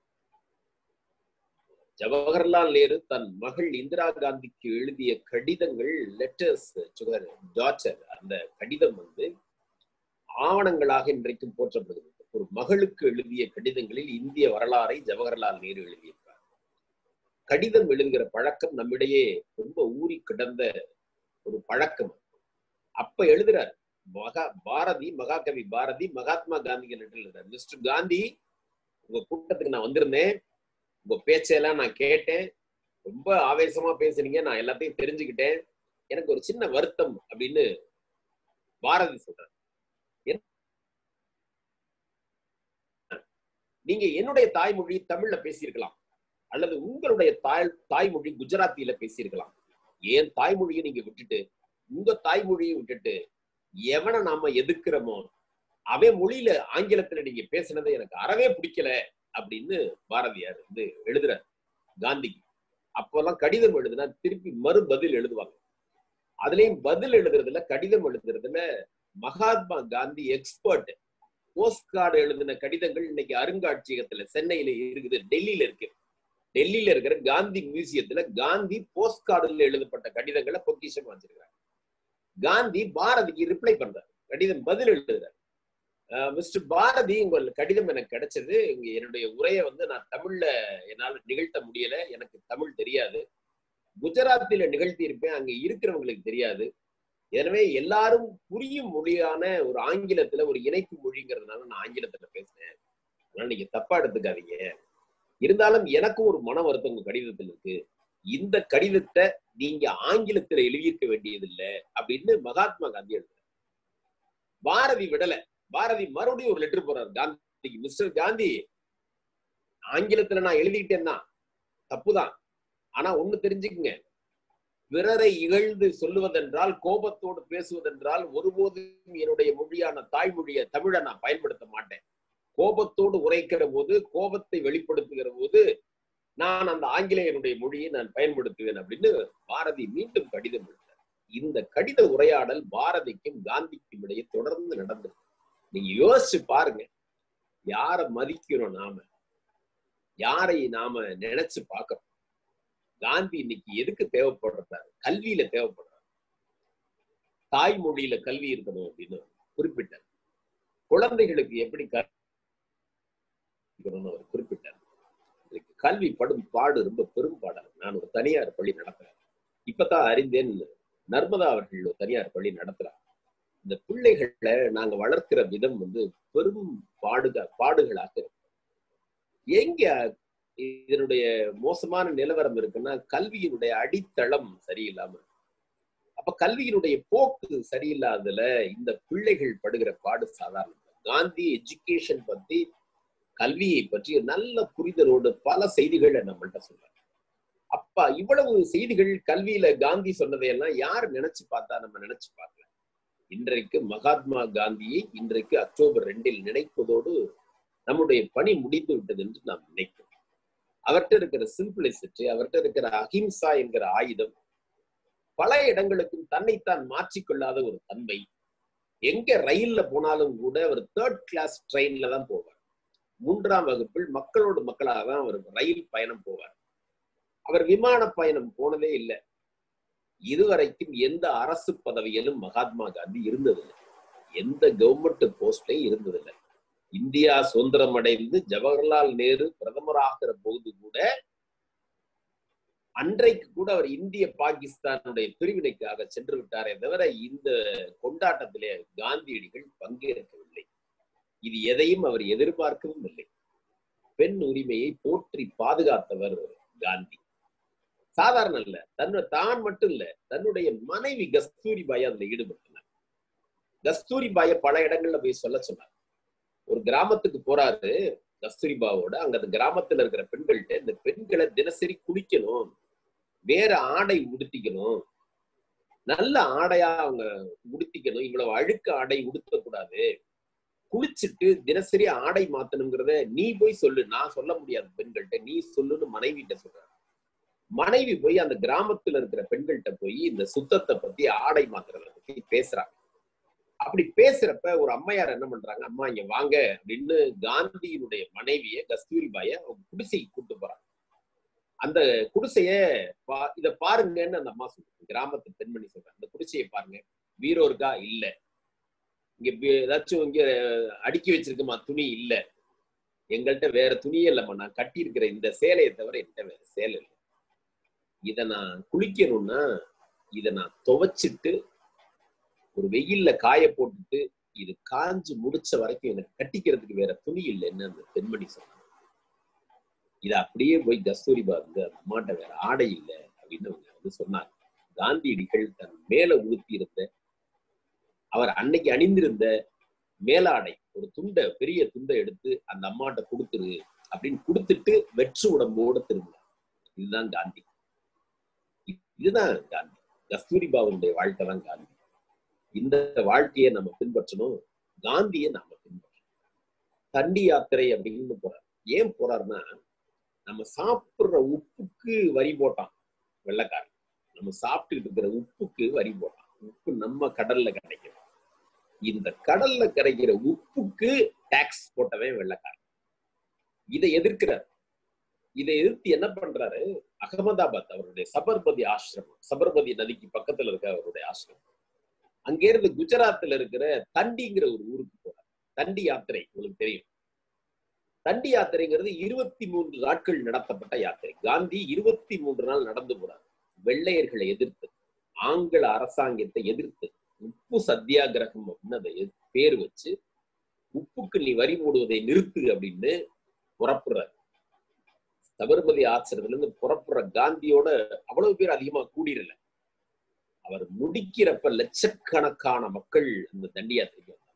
ஜவஹர்லால் நேரு தன் மகள் இந்திரா காந்திக்கு எழுதிய கடிதங்கள் லெட்டர்ஸ் டாட்டர் அந்த கடிதம் வந்து ஆவணங்களாக இன்றைக்கும் போற்றப்படுகிறது ஒரு மகளுக்கு எழுதிய கடிதங்களில் இந்திய வரலாறை ஜவஹர்லால் நேரு எழுதியிருக்கிறார் கடிதம் எழுதுகிற பழக்கம் நம்மிடையே ரொம்ப ஊறி கிடந்த ஒரு பழக்கம் அப்ப எழுதுறார் மகா பாரதி மகாகவி பாரதி மகாத்மா காந்தி எழுதுறார் மிஸ்டர் காந்தி உங்க கூட்டத்துக்கு நான் வந்திருந்தேன் உங்க பேச்செல்லாம் நான் கேட்டேன் ரொம்ப ஆவேசமா பேசுனீங்க நான் எல்லாத்தையும் தெரிஞ்சுக்கிட்டேன் எனக்கு ஒரு சின்ன வருத்தம் அப்படின்னு பாரதி சொல்றார் நீங்க என்னுடைய தாய்மொழி தமிழ்ல பேசியிருக்கலாம் அல்லது உங்களுடைய தாய் தாய்மொழி குஜராத்தியில பேசியிருக்கலாம் ஏன் தாய்மொழியை நீங்க விட்டுட்டு உங்க தாய்மொழியை விட்டுட்டு எவனை நாம எதிர்க்கிறோமோ அவன் மொழியில ஆங்கிலத்துல நீங்க பேசுனதை எனக்கு அறவே பிடிக்கல அப்படின்னு பாரதியார் வந்து எழுதுறார் காந்திக்கு அப்பெல்லாம் கடிதம் எழுதுனா திருப்பி மறு பதில் எழுதுவாங்க அதுலயும் பதில் எழுதுறதுல கடிதம் எழுதுறதுல Mahatma Gandhi expert postcard எழுதின கடிதங்கள் இன்னைக்கு அருங்காட்சியகத்துல சென்னையில இருக்குது டெல்லியில இருக்கு டெல்லியில இருக்கிற காந்தி மியூசியத்துல காந்தி போஸ்ட் கார்டுல எழுதப்பட்ட கடிதங்களை பொக்கிஷம் வச்சிருக்காங்க காந்தி பாரதிக்கு ரிப்ளை பண்றாரு கடிதம் பதில் எழுதுறாரு மிஸ்டர் பாரதி உங்கள் கடிதம் எனக்கு கிடைச்சது இங்க என்னுடைய உரையை வந்து நான் தமிழ்ல என்னால் நிகழ்த்த முடியல எனக்கு தமிழ் தெரியாது குஜராத்தில நிகழ்த்தி இருப்பேன் அங்க இருக்கிறவங்களுக்கு தெரியாது எனவே எல்லாரும் புரியும் மொழியான ஒரு ஆங்கிலத்துல ஒரு இணைப்பு மொழிங்கிறதுனால நான் ஆங்கிலத்துல பேசினேன் அதனால நீங்க தப்பா எடுத்துக்காதீங்க இருந்தாலும் எனக்கும் ஒரு மன வருத்தம் உங்க கடிதத்தில் இருக்கு இந்த கடிதத்தை நீங்க ஆங்கிலத்துல எழுதியிருக்க வேண்டியதில்லை அப்படின்னு மகாத்மா காந்தி எழுதுறாரு பாரதி விடல பாரதி மறுபடியும் ஒரு லெட்டர் போறாரு காந்திக்கு மிஸ்டர் காந்தி ஆங்கிலத்துல நான் எழுதிட்டேன்னா தப்புதான் ஆனா ஒண்ணு தெரிஞ்சுக்குங்க பிறரை இகழ்ந்து சொல்லுவதென்றால் கோபத்தோடு பேசுவதென்றால் ஒருபோதும் என்னுடைய மொழியான தாய்மொழிய தமிழை நான் பயன்படுத்த மாட்டேன் கோபத்தோடு உரைக்கிற போது கோபத்தை வெளிப்படுத்துகிற போது நான் அந்த ஆங்கிலேயனுடைய மொழியை நான் பயன்படுத்துவேன் அப்படின்னு பாரதி மீண்டும் கடிதம் எழுதினார் இந்த கடித உரையாடல் பாரதிக்கும் காந்திக்கும் இடையே தொடர்ந்து நடந்திருக்கு நீங்க யோசிச்சு பாருங்க யார மதிக்கிறோம் நாம யாரை நாம நினைச்சு பார்க்கிறோம் காந்தி இன்னைக்கு எதுக்கு தேவைப்படுறாரு கல்வியில தேவைப்படுறாரு தாய்மொழியில கல்வி இருக்கணும் அப்படின்னு குறிப்பிட்டார் குழந்தைகளுக்கு எப்படி கல்வி அவர் குறிப்பிட்டார் கல்வி படும் பாடு ரொம்ப பெரும் பாடாது நான் ஒரு தனியார் பள்ளி நடத்துறேன் இப்பதான் அறிந்தேன் நர்மதா அவர்கள் ஒரு தனியார் பள்ளி நடத்துறாங்க இந்த பிள்ளைகளை நாங்க வளர்க்கிற விதம் வந்து பெரும் பாடுக பாடுகளாக இருக்கும் எங்க இதனுடைய மோசமான நிலவரம் இருக்குன்னா கல்வியினுடைய அடித்தளம் சரியில்லாம அப்ப கல்வியினுடைய போக்கு சரியில்லாததுல இந்த பிள்ளைகள் படுகிற பாடு சாதாரணம் காந்தி எஜுகேஷன் பத்தி கல்வியை பற்றி நல்ல புரிதலோடு பல செய்திகளை நம்மள்கிட்ட சொல்றாங்க அப்ப இவ்வளவு செய்திகள் கல்வியில காந்தி சொன்னதையெல்லாம் யார் நினைச்சு பார்த்தா நம்ம நினைச்சு பார்க்கல இன்றைக்கு மகாத்மா காந்தியை இன்றைக்கு அக்டோபர் ரெண்டில் நினைப்பதோடு நம்முடைய பணி முடிந்து விட்டது என்று நாம் நினைக்கிறோம் அவர்கிட்ட இருக்கிற சிம்பிளிசிட்டி அவர்கிட்ட இருக்கிற அஹிம்சா என்கிற ஆயுதம் பல இடங்களுக்கும் தன்னைத்தான் மாற்றிக்கொள்ளாத ஒரு தன்மை எங்க ரயில்ல போனாலும் கூட அவர் தேர்ட் கிளாஸ் ட்ரெயின்ல தான் போவார் மூன்றாம் வகுப்பில் மக்களோடு மக்களாக தான் அவர் ரயில் பயணம் போவார் அவர் விமான பயணம் போனதே இல்லை இதுவரைக்கும் எந்த அரசு பதவியிலும் மகாத்மா காந்தி இருந்ததில்லை எந்த கவர்மெண்ட் போஸ்ட்லையும் இருந்ததில்லை இந்தியா சுதந்திரம் அடைந்து ஜவஹர்லால் நேரு பிரதமராகிற போது கூட அன்றைக்கு கூட அவர் இந்திய பாகிஸ்தானுடைய பிரிவினைக்காக சென்று விட்டாரே தவிர இந்த கொண்டாட்டத்திலே காந்தியடிகள் பங்கேற்கவில்லை இது எதையும் அவர் எதிர்பார்க்கவும் இல்லை பெண் உரிமையை போற்றி பாதுகாத்தவர் காந்தி சாதாரண இல்ல தன்னு தான் மட்டும் இல்ல தன்னுடைய மனைவி கஸ்தூரி பாய் அதுல ஈடுபடுத்தினார் கஸ்தூரி பாய பல இடங்கள்ல போய் சொல்ல சொன்னார் ஒரு கிராமத்துக்கு போறாரு கஸ்தூரிபாவோட அங்க அந்த கிராமத்துல இருக்கிற பெண்கள்கிட்ட இந்த பெண்களை தினசரி குளிக்கணும் வேற ஆடை உடுத்திக்கணும் நல்ல ஆடையா அவங்க உடுத்திக்கணும் இவ்வளவு அழுக்கு ஆடை உடுத்த கூடாது குளிச்சுட்டு தினசரி ஆடை மாத்தணுங்கிறத நீ போய் சொல்லு நான் சொல்ல முடியாது பெண்கள்கிட்ட நீ சொல்லுன்னு மனைவிட்ட சொல்றாரு மனைவி போய் அந்த கிராமத்துல இருக்கிற பெண்கள்கிட்ட போய் இந்த சுத்தத்தை பத்தி ஆடை மாத்துறத பத்தி பேசுறாங்க அப்படி பேசுறப்ப ஒரு அம்மையார் என்ன பண்றாங்க அம்மா இங்க வாங்க அப்படின்னு காந்தியினுடைய மனைவிய கஸ்தூரிபாய அவங்க குடிசைக்கு கூட்டு போறாங்க அந்த குடிசைய பா இத பாருங்கன்னு அந்த அம்மா சொல்றாங்க கிராமத்து பெண்மணி சொல்றாங்க அந்த குடிசையை பாருங்க வீரோ இருக்கா இல்ல இங்க பி- ஏதாச்சும் இங்க அடுக்கி வச்சிருக்குமா துணி இல்ல எங்கள்கிட்ட வேற துணியே இல்லம்மா நான் கட்டி இருக்கிற இந்த சேலையை தவிர என்கிட்ட வேற சேலை இல்லை இத நான் குளிக்கணும்னா இத நான் துவைச்சிட்டு ஒரு வெயில்ல காய போட்டுட்டு இது காஞ்சு முடிச்ச வரைக்கும் எனக்கு கட்டிக்கிறதுக்கு வேற துணி இல்லைன்னு அந்த பெண்மணி சொன்னாங்க இது அப்படியே போய் கஸ்தூரிபா வந்து அந்த அம்மாட்ட வேற ஆடை இல்லை அப்படின்னு அவங்க வந்து சொன்னாங்க காந்தியடிகள் தன் மேல உடுத்தி இருந்த அவர் அன்னைக்கு அணிந்திருந்த மேலாடை ஒரு துண்டை பெரிய துண்டை எடுத்து அந்த அம்மாட்ட கொடுத்துரு அப்படின்னு கொடுத்துட்டு வெற்று உடம்போட திரும்பினார் இதுதான் காந்தி இதுதான் காந்தி கஸ்தூரிபாவுடைய வாழ்க்கை தான் காந்தி இந்த வாழ்க்கையை நம்ம பின்பற்றணும் காந்தியை நாம பின்பற்றணும் தண்டி யாத்திரை அப்படின்னு போறார் ஏன் போறாருன்னா நம்ம சாப்பிடுற உப்புக்கு வரி போட்டான் வெள்ளைக்காரன் நம்ம சாப்பிட்டுக்கிட்டு இருக்கிற உப்புக்கு வரி போட்டான் உப்பு நம்ம கடல்ல கிடைக்கும் இந்த கடல்ல கிடைக்கிற உப்புக்கு டாக்ஸ் போட்டவன் வெள்ளைக்காரன் இதை எதிர்க்கிறார் இதை எதிர்த்து என்ன பண்றாரு அகமதாபாத் அவருடைய சபர்மதி ஆசிரமம் சபர்மதி நதிக்கு பக்கத்துல இருக்க அவருடைய ஆசிரமம் அங்கே இருந்து குஜராத்ல இருக்கிற தண்டிங்கிற ஒரு ஊருக்கு போறார் தண்டி யாத்திரை உங்களுக்கு தெரியும் தண்டி யாத்திரைங்கிறது இருபத்தி மூன்று நாட்கள் நடத்தப்பட்ட யாத்திரை காந்தி இருபத்தி மூன்று நாள் நடந்து போறார் வெள்ளையர்களை எதிர்த்து ஆங்கில அரசாங்கத்தை எதிர்த்து உப்பு சத்தியாகிரகம் அப்படின்னு அதை எ- பேர் வச்சு உப்புக்கு நீ வரி போடுவதை நிறுத்து அப்படின்னு புறப்படுறார் சபர்மதி ஆசிரமத்துல இருந்து புறப்படுற காந்தியோட அவ்வளவு பேர் அதிகமா கூடிரல அவர் முடிக்கிறப்ப லட்சக்கணக்கான மக்கள் அந்த தண்டி யாத்திரைக்கு வந்தாங்க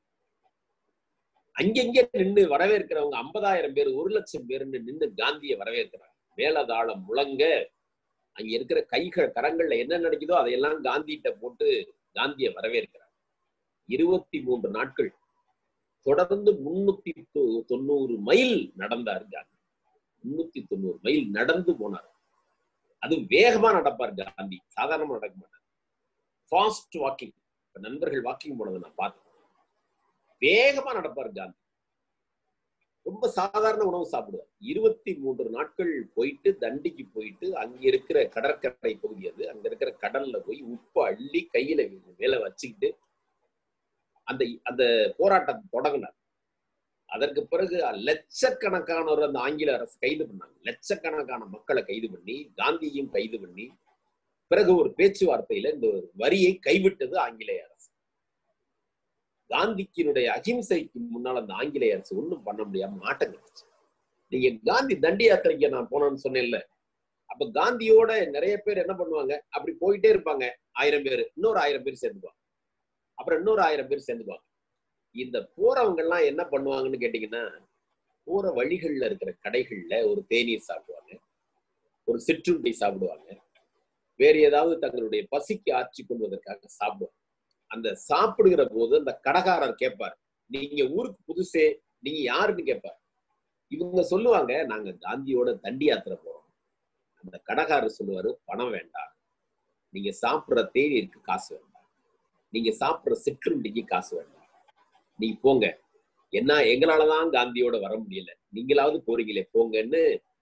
அங்கங்க நின்று வரவேற்கிறவங்க ஐம்பதாயிரம் பேர் ஒரு லட்சம் பேர்னு நின்று காந்தியை வரவேற்கிறாங்க மேலதாளம் முழங்க அங்க இருக்கிற கைகள் கரங்கள்ல என்ன நடக்குதோ அதையெல்லாம் காந்திகிட்ட போட்டு காந்தியை வரவேற்கிறார் இருபத்தி மூன்று நாட்கள் தொடர்ந்து முன்னூத்தி தொ- தொண்ணூறு மைல் நடந்தார் காந்தி முன்னூத்தி தொண்ணூறு மைல் நடந்து போனார் அது வேகமா நடப்பார் காந்தி சாதாரணமா நடக்க மாட்டார் ஃபாஸ்ட் வாக்கிங் இப்ப நண்பர்கள் வாக்கிங் போனதை நான் பார்த்தேன் வேகமா நடப்பார் காந்தி ரொம்ப சாதாரண உணவு சாப்பிடுவார் இருபத்தி மூன்று நாட்கள் போயிட்டு தண்டிக்கு போயிட்டு அங்க இருக்கிற கடற்கரை பகுதி அது அங்க இருக்கிற கடல்ல போய் உப்பு அள்ளி கையில மேல வச்சுக்கிட்டு அந்த அந்த போராட்டத்தை தொடங்கினார் அதற்கு பிறகு லட்சக்கணக்கானவர் அந்த ஆங்கில அரசு கைது பண்ணாங்க லட்சக்கணக்கான மக்களை கைது பண்ணி காந்தியையும் கைது பண்ணி பிறகு ஒரு பேச்சுவார்த்தையில இந்த வரியை கைவிட்டது ஆங்கிலேய அரசு காந்திக்கினுடைய அகிம்சைக்கு முன்னால் அந்த ஆங்கிலேய அரசு ஒண்ணும் பண்ண முடியாம ஆட்டம் கட்டுச்சு நீங்க காந்தி தண்டி யாத்திரைக்கு நான் போனேன்னு சொன்னேன்ல அப்ப காந்தியோட நிறைய பேர் என்ன பண்ணுவாங்க அப்படி போயிட்டே இருப்பாங்க ஆயிரம் பேர் இன்னொரு ஆயிரம் பேர் சேர்ந்துக்குவாங்க அப்புறம் இன்னொரு ஆயிரம் பேர் சேர்ந்துக்குவாங்க இந்த போறவங்க எல்லாம் என்ன பண்ணுவாங்கன்னு கேட்டீங்கன்னா போற வழிகள்ல இருக்கிற கடைகள்ல ஒரு தேநீர் சாப்பிடுவாங்க ஒரு சிற்றுண்டி சாப்பிடுவாங்க வேறு ஏதாவது தங்களுடைய பசிக்கு ஆட்சி கொள்வதற்காக சாப்பிடுவாங்க அந்த சாப்பிடுகிற போது அந்த கடைக்காரர் கேட்பார் நீங்க ஊருக்கு புதுசே நீங்க யாருன்னு கேட்பார் இவங்க சொல்லுவாங்க நாங்க காந்தியோட தண்டி யாத்திரை போறோம் அந்த கடைக்காரர் சொல்லுவாரு பணம் வேண்டாம் நீங்க சாப்பிடுற தேநீருக்கு காசு வேண்டாம் நீங்க சாப்பிடுற சிற்றுண்டிக்கு காசு வேண்டாம் நீங்க போங்க என்ன எங்களாலதான் காந்தியோட வர முடியல நீங்களாவது போறீங்களே போங்கன்னு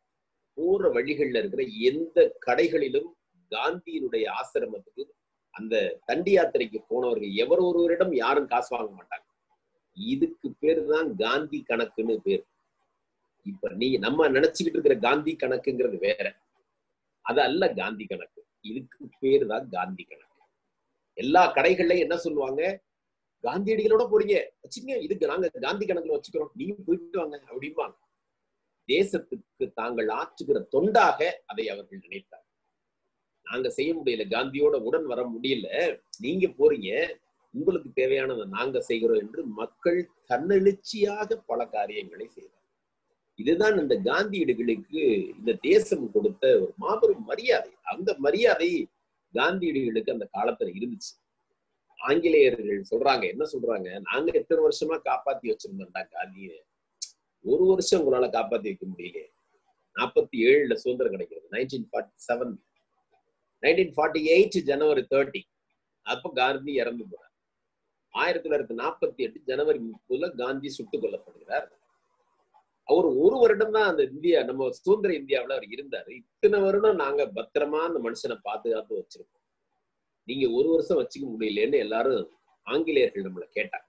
போற வழிகள்ல இருக்கிற எந்த கடைகளிலும் காந்தியினுடைய ஆசிரமத்துக்கு அந்த தண்டி யாத்திரைக்கு போனவர்கள் எவர் ஒருவரிடம் யாரும் காசு வாங்க மாட்டாங்க இதுக்கு பேரு தான் காந்தி கணக்குன்னு பேர் இப்ப நீ நம்ம நினைச்சுக்கிட்டு இருக்கிற காந்தி கணக்குங்கிறது வேற அது அல்ல காந்தி கணக்கு இதுக்கு பேரு தான் காந்தி கணக்கு எல்லா கடைகள்லயும் என்ன சொல்லுவாங்க காந்தியடிகளோட போறீங்க வச்சுங்க இதுக்கு நாங்க காந்தி கணக்குல வச்சுக்கிறோம் நீங்க போயிட்டு வாங்க அப்படிம்பாங்க தேசத்துக்கு தாங்கள் ஆற்றுகிற தொண்டாக அதை அவர்கள் நினைத்தார் நாங்க செய்ய முடியல காந்தியோட உடன் வர முடியல நீங்க போறீங்க உங்களுக்கு தேவையானதை நாங்க செய்கிறோம் என்று மக்கள் தன்னெழுச்சியாக பல காரியங்களை செய்தார் இதுதான் இந்த காந்தியடிகளுக்கு இந்த தேசம் கொடுத்த ஒரு மாபெரும் மரியாதை அந்த மரியாதை காந்தியடிகளுக்கு அந்த காலத்துல இருந்துச்சு ஆங்கிலேயர்கள் சொல்றாங்க என்ன சொல்றாங்க நாங்க எத்தனை வருஷமா காப்பாத்தி வச்சிருந்தோம்டா காந்திய ஒரு வருஷம் உங்களால காப்பாத்தி வைக்க முடியல நாற்பத்தி ஏழுல சுதந்திரம் கிடைக்கிறது nineteen forty seven nineteen forty eight January thirty அப்ப காந்தி இறந்து போறார் ஆயிரத்தி தொள்ளாயிரத்தி நாற்பத்தி எட்டு ஜனவரி முப்பதுல காந்தி சுட்டுக் கொல்லப்படுகிறார் அவர் ஒரு வருடம் தான் அந்த இந்தியா நம்ம சுதந்திர இந்தியாவில் அவர் இருந்தாரு இத்தனை வருடம் நாங்க பத்திரமா அந்த மனுஷனை பாதுகாத்து வச்சிருக்கோம் நீங்க ஒரு வருஷம் வச்சுக்க முடியலன்னு எல்லாரும் ஆங்கிலேயர்கள் நம்மளை கேட்டாங்க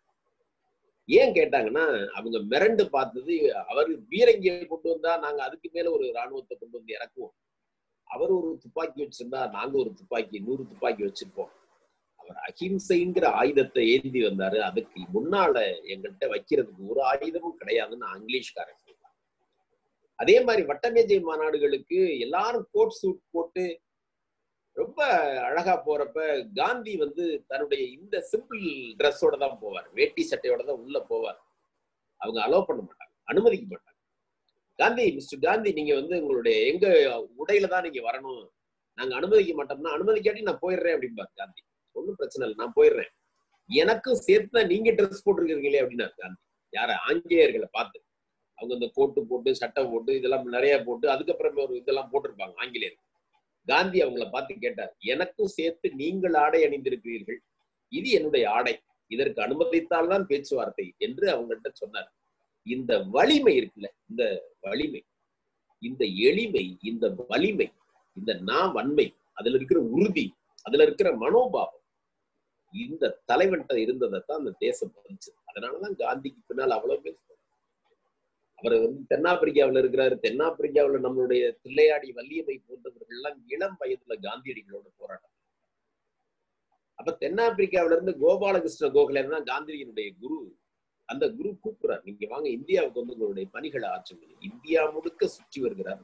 ஏன் கேட்டாங்கன்னா அவங்க மிரண்டு பார்த்தது அவர் பீரங்கியை கொண்டு வந்தா நாங்க அதுக்கு மேல ஒரு ராணுவத்தை கொண்டு வந்து இறக்குவோம் அவர் ஒரு துப்பாக்கி வச்சிருந்தா நாங்க ஒரு துப்பாக்கி நூறு துப்பாக்கி வச்சிருப்போம் அவர் அஹிம்சைங்கிற ஆயுதத்தை ஏந்தி வந்தாரு அதுக்கு முன்னால எங்கள்கிட்ட வைக்கிறதுக்கு ஒரு ஆயுதமும் கிடையாதுன்னு இங்கிலீஷ்காரன் சொல்றான் அதே மாதிரி வட்டமேஜை மாநாடுகளுக்கு எல்லாரும் கோட் சூட் போட்டு ரொம்ப அழகா போறப்ப காந்தி வந்து தன்னுடைய இந்த சிம்பிள் ட்ரெஸ்ஸோட தான் போவார் வேட்டி சட்டையோட தான் உள்ள போவார் அவங்க அலோவ் பண்ண மாட்டாங்க அனுமதிக்க மாட்டாங்க காந்தி மிஸ்டர் காந்தி நீங்க வந்து உங்களுடைய எங்க உடையில தான் நீங்க வரணும் நாங்க அனுமதிக்க மாட்டோம்னா அனுமதிக்காட்டி நான் போயிடுறேன் அப்படிம்பார் காந்தி ஒன்றும் பிரச்சனை இல்லை நான் போயிடுறேன் எனக்கும் சேர்த்து தான் நீங்க ட்ரெஸ் போட்டிருக்கீங்களே அப்படின்னாரு காந்தி யார ஆங்கிலேயர்களை பார்த்து அவங்க இந்த கோட்டு போட்டு சட்டை போட்டு இதெல்லாம் நிறைய போட்டு அதுக்கப்புறமே ஒரு இதெல்லாம் போட்டிருப்பாங்க ஆங்கிலேயர் காந்தி அவங்கள பார்த்து கேட்டார் எனக்கும் சேர்த்து நீங்கள் ஆடை அணிந்திருக்கிறீர்கள் இது என்னுடைய ஆடை இதற்கு அனுமதித்தால் தான் பேச்சுவார்த்தை என்று அவங்கள்ட்ட சொன்னார் இந்த வலிமை இருக்குல்ல இந்த வலிமை இந்த எளிமை இந்த வலிமை இந்த நா வன்மை அதுல இருக்கிற உறுதி அதுல இருக்கிற மனோபாவம் இந்த தலைவன்கிட்ட இருந்ததைத்தான் அந்த தேசம் பதிச்சது அதனாலதான் காந்திக்கு பின்னால் அவ்வளவு பேர் அவர் வந்து தென்னாப்பிரிக்காவில் இருக்கிறாரு தென்னாப்பிரிக்காவில் நம்மளுடைய தில்லையாடி வள்ளியம்மை போன்றவர்கள் எல்லாம் இளம் வயதுல காந்தியடிகளோட போராட்டம் அப்ப தென்னாப்பிரிக்காவில இருந்து கோபாலகிருஷ்ண கோகலே தான் காந்தியினுடைய குரு அந்த குரு கூப்பிடுறார் நீங்க வாங்க இந்தியாவுக்கு வந்து உங்களுடைய பணிகளை ஆற்றுங்கள் இந்தியா முழுக்க சுற்றி வருகிறார்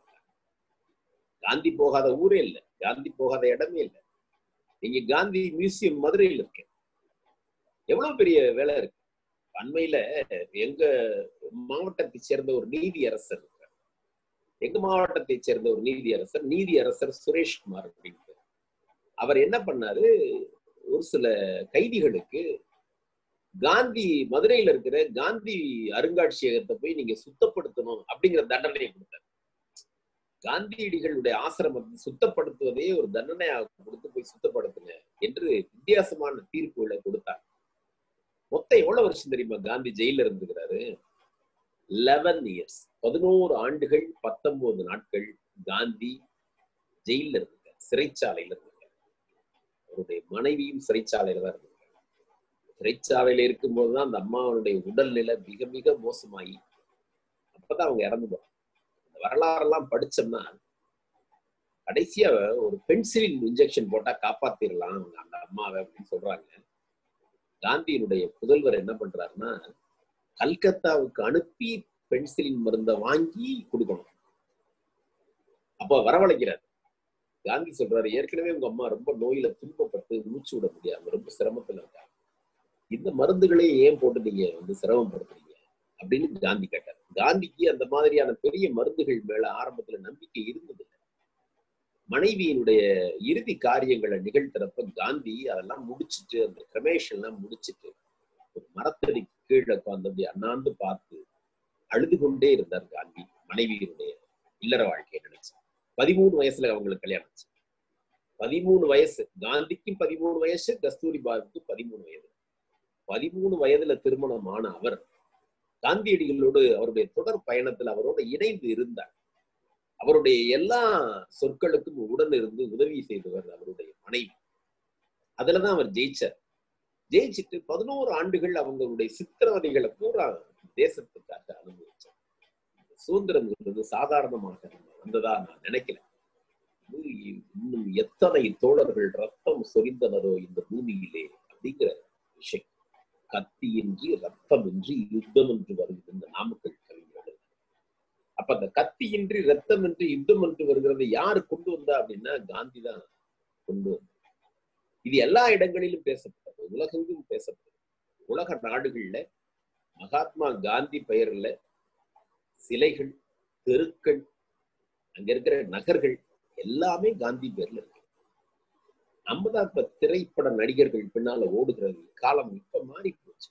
காந்தி போகாத ஊரே இல்லை காந்தி போகாத இடமே இல்லை நீங்க காந்தி மியூசியம் மதுரையில் இருக்கு எவ்வளவு பெரிய வேலை இருக்கு அண்மையில எங்க மாவட்டத்தை சேர்ந்த ஒரு நீதி அரசர் இருக்கார் எங்க மாவட்டத்தை சேர்ந்த ஒரு நீதி அரசர் நீதி அரசர் சுரேஷ்குமார் அப்படின்னு அவர் என்ன பண்ணாரு ஒரு சில கைதிகளுக்கு காந்தி மதுரையில இருக்கிற காந்தி அருங்காட்சியகத்தை போய் நீங்க சுத்தப்படுத்தணும் அப்படிங்கிற தண்டனையை கொடுத்தார் காந்தியடிகளுடைய ஆசிரமத்தை சுத்தப்படுத்துவதே ஒரு தண்டனையாக கொடுத்து போய் சுத்தப்படுத்துங்க என்று வித்தியாசமான தீர்ப்புகளை கொடுத்தார் மொத்தம் எவ்வளவு வருஷம் தெரியுமா காந்தி ஜெயில இருந்துக்கிறாரு லெவன் இயர்ஸ் பதினோரு ஆண்டுகள் பத்தொன்பது நாட்கள் காந்தி ஜெயில இருந்திருக்கார் சிறைச்சாலையில இருந்திருக்கார் அவருடைய மனைவியும் சிறைச்சாலையில தான் இருந்திருக்காங்க சிறைச்சாலையில இருக்கும்போதுதான் அந்த அம்மாவுடைய உடல்நிலை மிக மிக மோசமாயி அப்பதான் அவங்க இறந்து போறாங்க இந்த வரலாறெல்லாம் படிச்சோம்னா கடைசியா ஒரு பென்சிலின் இன்ஜெக்ஷன் போட்டா காப்பாத்திரலாம் அந்த அம்மாவை அப்படின்னு சொல்றாங்க காந்தியினுடைய புதல்வர் என்ன பண்றாருன்னா கல்கத்தாவுக்கு அனுப்பி பென்சிலின் மருந்தை வாங்கி கொடுக்கணும் அப்ப வரவழைக்கிறார் காந்தி சொல்றாரு ஏற்கனவே உங்க அம்மா ரொம்ப நோயில துன்பப்பட்டு மூச்சு விட முடியாம ரொம்ப சிரமத்துல இருக்காங்க இந்த மருந்துகளே ஏன் போட்டு நீங்க வந்து சிரமப்படுத்துறீங்க அப்படின்னு காந்தி கேட்டார் காந்திக்கு அந்த மாதிரியான பெரிய மருந்துகள் மேல ஆரம்பத்துல நம்பிக்கை இருந்தது மனைவியினுடைய இறுதி காரியங்களை நிகழ்த்துறப்ப காந்தி அதெல்லாம் முடிச்சுட்டு அந்த கிரமேஷன் எல்லாம் முடிச்சுட்டு ஒரு மரத்தடி கீழே உட்காந்து அப்படி அண்ணாந்து பார்த்து அழுது கொண்டே இருந்தார் காந்தி மனைவியினுடைய இல்லற வாழ்க்கையை நினைச்சு பதிமூணு வயசுல அவங்களுக்கு கல்யாணம் ஆச்சு பதிமூணு வயசு காந்திக்கும் பதிமூணு வயசு கஸ்தூரி பாவுக்கும் பதிமூணு வயது பதிமூணு வயதுல திருமணமான அவர் காந்தியடிகளோடு அவருடைய தொடர் பயணத்தில் அவரோட இணைந்து இருந்தார் அவருடைய எல்லா சொற்களுக்கும் உடன் இருந்து உதவி செய்தவர் அவருடைய மனைவி அதுலதான் அவர் ஜெயிச்சார் ஜெயிச்சுட்டு பதினோரு ஆண்டுகள் அவங்களுடைய சித்திரவதைகளை பூரா தேசத்துக்காக அனுபவிச்சார் சுதந்திரம்ங்கிறது சாதாரணமாக வந்ததா நான் நினைக்கல இது இன்னும் எத்தனை தோழர்கள் ரத்தம் சொரிந்தனரோ இந்த பூமியிலே அப்படிங்கிற விஷயம் கத்தியின்றி ரத்தமின்றி யுத்தம் என்று வருகிறது இந்த நாமக்கல் கவிஞர்கள் அப்ப அந்த கத்தியின்றி ரத்தமின்றி யுத்தம் என்று வருகிறதை யாரு கொண்டு வந்தா அப்படின்னா காந்தி தான் கொண்டு வந்தார் இது எல்லா இடங்களிலும் பேசப்பட்டது உலகெங்கும் பேசப்பட்டது உலக நாடுகள்ல மகாத்மா காந்தி பெயர்ல சிலைகள் தெருக்கள் அங்க இருக்கிற நகர்கள் எல்லாமே காந்தி பேர்ல இருக்கு நம்ம தான் இப்ப திரைப்பட நடிகர்கள் பின்னால ஓடுகிறது காலம் இப்ப மாறி போச்சு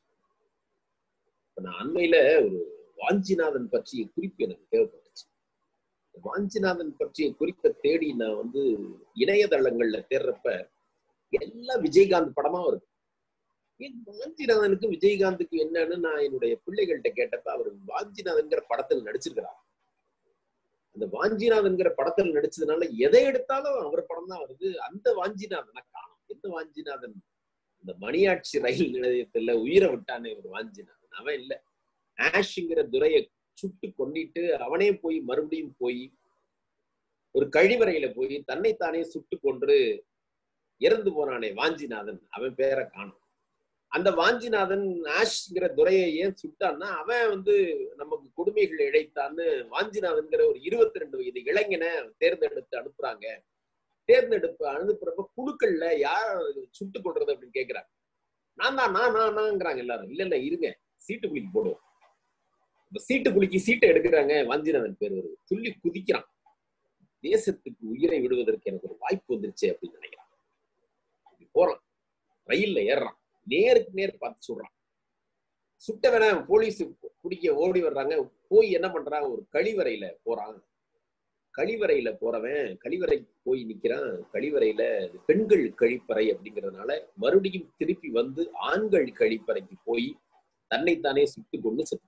இப்ப நான் அண்மையில ஒரு வாஞ்சிநாதன் பற்றிய குறிப்பு எனக்கு தேவைப்பட்டுச்சு வாஞ்சிநாதன் பற்றிய குறிப்பை தேடி நான் வந்து இணையதளங்கள்ல தேடுறப்ப எல்லாம் விஜயகாந்த் படமா வருது ஏன் வாஞ்சிநாதனுக்கும் விஜயகாந்துக்கும் என்னன்னு நான் என்னுடைய பிள்ளைகள்கிட்ட கேட்டப்ப அவர் வாஞ்சிநாதன்கிற படத்தில் நடிச்சிருக்கிறார் அந்த வாஞ்சிநாதன்கிற படத்தில் நடிச்சதுனால எதை எடுத்தாலும் அவர் படம் தான் வருது அந்த வாஞ்சிநாதனை காணும் எந்த வாஞ்சிநாதன் இந்த மணியாட்சி ரயில் நிலையத்துல உயிரை விட்டானே ஒரு வாஞ்சிநாதன் அவன் இல்ல ஆஷ்ங்கிற துரையை சுட்டு கொண்டிட்டு அவனே போய் மறுபடியும் போய் ஒரு கழிவறையில போய் தன்னைத்தானே சுட்டு கொன்று இறந்து போனானே வாஞ்சிநாதன் அவன் பேரை காணும் அந்த வாஞ்சிநாதன் ஆஷ்ங்கிற துரையை ஏன் சுட்டான்னா அவன் வந்து நமக்கு கொடுமைகள் இழைத்தான்னு வாஞ்சிநாதன்கிற ஒரு இருபத்தி ரெண்டு வயது இளைஞனை தேர்ந்தெடுத்து அனுப்புறாங்க தேர்ந்தெடுப்பு அனுப்புறப்ப குழுக்கள்ல யார் சுட்டு கொள்றது அப்படின்னு கேக்குறாங்க நான் தான் நான் நான் நான்ங்கிறாங்க எல்லாரும் இல்ல இல்ல இருங்க சீட்டு குலுக்கி போடுவோம் இந்த சீட்டு குலுக்கி சீட்டை எடுக்கிறாங்க வாஞ்சிநாதன் பேர் வருது துள்ளி குதிக்கிறான் தேசத்துக்கு உயிரை விடுவதற்கு எனக்கு ஒரு வாய்ப்பு வந்துருச்சு அப்படின்னு நினைக்கிறான் இப்படி போறான் ரயில்ல ஏறுறான் நேருக்கு நேர் பார்த்து சுடுறான் சுட்ட வேணா போலீஸ் குடிக்க ஓடி வர்றாங்க போய் என்ன பண்றான் ஒரு கழிவறையில போறான் கழிவறையில போறவன் கழிவறை போய் நிக்கிறான் கழிவறையில பெண்கள் கழிப்பறை அப்படிங்கறதுனால மறுபடியும் திருப்பி வந்து ஆண்கள் கழிப்பறைக்கு போய் தன்னைத்தானே சுட்டு கொண்டு செத்துக்கிறான்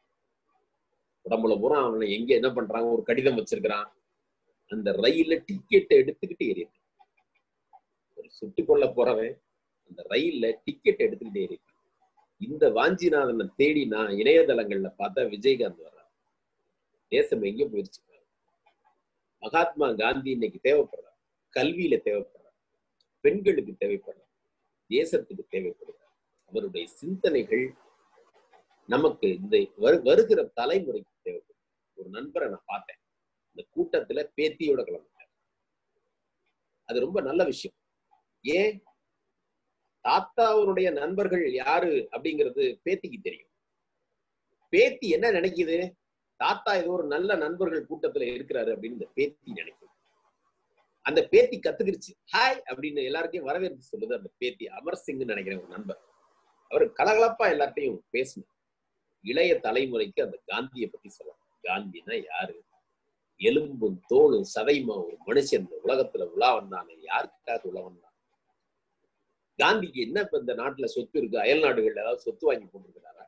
உடம்புல பூரா அவனை எங்க என்ன பண்றாங்க ஒரு கடிதம் வச்சிருக்கிறான் அந்த ரயில்ல டிக்கெட்டை எடுத்துக்கிட்டு ஏறியிருக்கான் ஒரு சுட்டு கொள்ள போறவன் அந்த ரயில்ல டிக்கெட் எடுத்துக்கிட்டே இருக்கு இந்த வாஞ்சிநாதனை தேடி நான் இணையதளங்கள்ல பார்த்தா விஜயகாந்த் வர்றார் தேசம் எங்க போயிருச்சு மகாத்மா காந்தி இன்னைக்கு தேவைப்படுறார் கல்வியில தேவைப்படுறார் பெண்களுக்கு தேவைப்படுறார் தேசத்துக்கு தேவைப்படுறார் அவருடைய சிந்தனைகள் நமக்கு இந்த வருகிற தலைமுறைக்கு தேவைப்படும் ஒரு நண்பரை நான் பார்த்தேன் இந்த கூட்டத்துல பேத்தியோட கிளம்பிட்டார் அது ரொம்ப நல்ல விஷயம் ஏன் தாத்தாவுடைய நண்பர்கள் யாரு அப்படிங்கிறது பேத்திக்கு தெரியும் பேத்தி என்ன நினைக்குது தாத்தா ஏதோ ஒரு நல்ல நண்பர்கள் கூட்டத்துல இருக்கிறாரு அப்படின்னு இந்த பேத்தி நினைக்குது அந்த பேத்தி கத்துக்கிருச்சு ஹாய் அப்படின்னு எல்லாருக்கையும் வரவேற்பு சொல்லுது அந்த பேத்தி அமர் சிங்னு நினைக்கிறேன் ஒரு நண்பர் அவர் கலகலப்பா எல்லார்ட்டையும் பேசினார் இளைய தலைமுறைக்கு அந்த காந்தியை பத்தி சொல்லலாம் காந்தினா யாரு எலும்பும் தோளும் சதைமா ஒரு மனுஷன் இந்த உலகத்துல உலா வந்தானே யாருக்காக உலா வந்தான் காந்திக்கு என்ன இப்ப இந்த நாட்டுல சொத்து இருக்கு அயல் நாடுகள்ல ஏதாவது சொத்து வாங்கி போட்டிருக்கிறாரா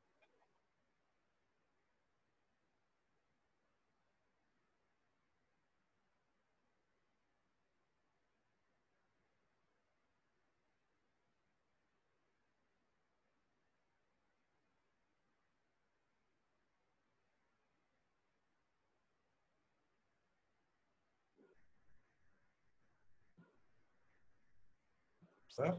சார்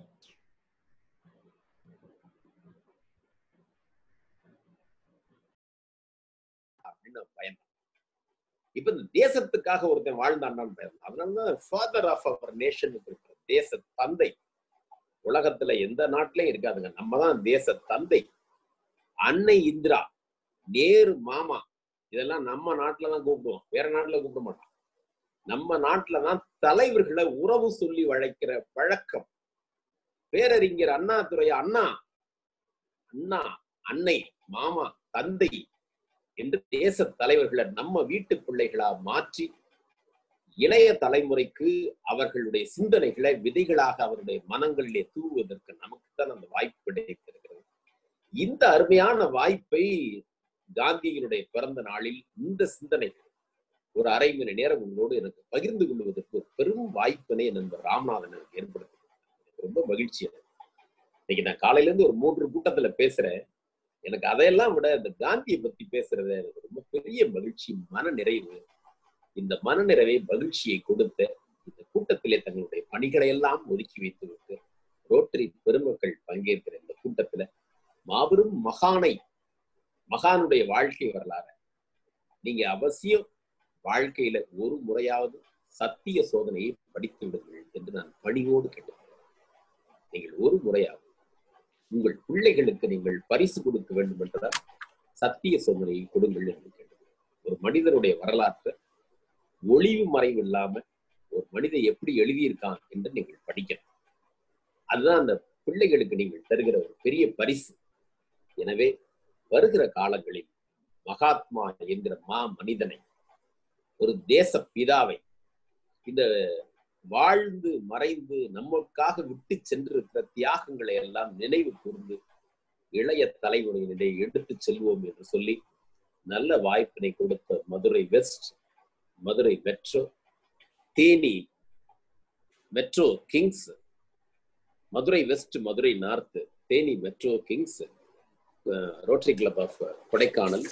அப்படின்னு பயந்தான் இப்ப இந்த தேசத்துக்காக ஒருத்தன் வாழ்ந்தாண்டான்னு பயந்தான் அதனாலதான் ஃபாதர் ஆஃப் அவர் நேஷன் தேச தந்தை உலகத்துல எந்த நாட்டிலையும் இருக்காதுங்க நம்ம தான் தேச தந்தை அன்னை இந்திரா நேரு மாமா இதெல்லாம் நம்ம நாட்டுல தான் கூப்பிடுவோம் வேற நாட்டுல கூப்பிட மாட்டோம் நம்ம நாட்டுலதான் தலைவர்களை உறவு சொல்லி வழைக்கிற வழக்கம் பேரறிஞர் அண்ணாதுரை அண்ணா அண்ணா அன்னை மாமா தந்தை என்று தேச தலைவர்களை நம்ம வீட்டு பிள்ளைகளா மாற்றி இளைய தலைமுறைக்கு அவர்களுடைய சிந்தனைகளை விதைகளாக அவருடைய மனங்களிலே தூவுவதற்கு நமக்குத்தான் அந்த வாய்ப்பு கிடைத்திருக்கிறது இந்த அருமையான வாய்ப்பை காந்தியினுடைய பிறந்த நாளில் இந்த சிந்தனைகள் ஒரு அரை மணி நேரம் உங்களோடு எனக்கு பகிர்ந்து கொள்வதற்கு ஒரு பெரும் வாய்ப்பினை நண்பர் ராமநாதன் எனக்கு ஏற்படுத்தி எனக்கு ரொம்ப மகிழ்ச்சி அது. இன்னைக்கு நான் காலையில இருந்து ஒரு மூன்று கூட்டத்துல பேசுறேன் எனக்கு அதையெல்லாம் விட இந்த காந்தியை பத்தி பேசுறது எனக்கு ரொம்ப பெரிய மகிழ்ச்சி மன நிறைவு இந்த மன நிறைவை மகிழ்ச்சியை கொடுத்த இந்த கூட்டத்திலே தங்களுடைய பணிகளை எல்லாம் ஒதுக்கி வைத்து விட்டு ரோட்டரி பெருமக்கள் பங்கேற்கிற இந்த கூட்டத்துல மாபெரும் மகானை மகானுடைய வாழ்க்கை வரலாறு நீங்க அவசியம் வாழ்க்கையில ஒரு முறையாவது சத்திய சோதனையை படித்து விடுங்கள் என்று நான் பணியோடு கேட்டுக்கொள்கிறேன் நீங்கள் ஒரு முறையாவது உங்கள் பிள்ளைகளுக்கு நீங்கள் பரிசு கொடுக்க வேண்டும் என்றால் சத்திய சோதனையை கொடுங்கள் என்று கேட்டுக்கொள்கிறேன் ஒரு மனிதனுடைய வரலாற்றை ஒளிவு மறைவு இல்லாம ஒரு மனிதன் எப்படி எழுதியிருக்கான் என்று நீங்கள் படிக்கணும் அதுதான் அந்த பிள்ளைகளுக்கு நீங்கள் தருகிற ஒரு பெரிய பரிசு எனவே வருகிற காலங்களில் மகாத்மா என்கிற மா மனிதனை ஒரு தேச பிதாவை இந்த வாழ்ந்து மறைந்து நமக்காக விட்டு சென்றிருக்கிற தியாகங்களை எல்லாம் நினைவு கூர்ந்து இளைய தலைமுறையினரை எடுத்து செல்வோம் என்று சொல்லி நல்ல வாய்ப்பினை கொடுத்த Madurai west Madurai metro Theni metro kings Madurai west Madurai north Theni metro kings rotary club of Kodaikanal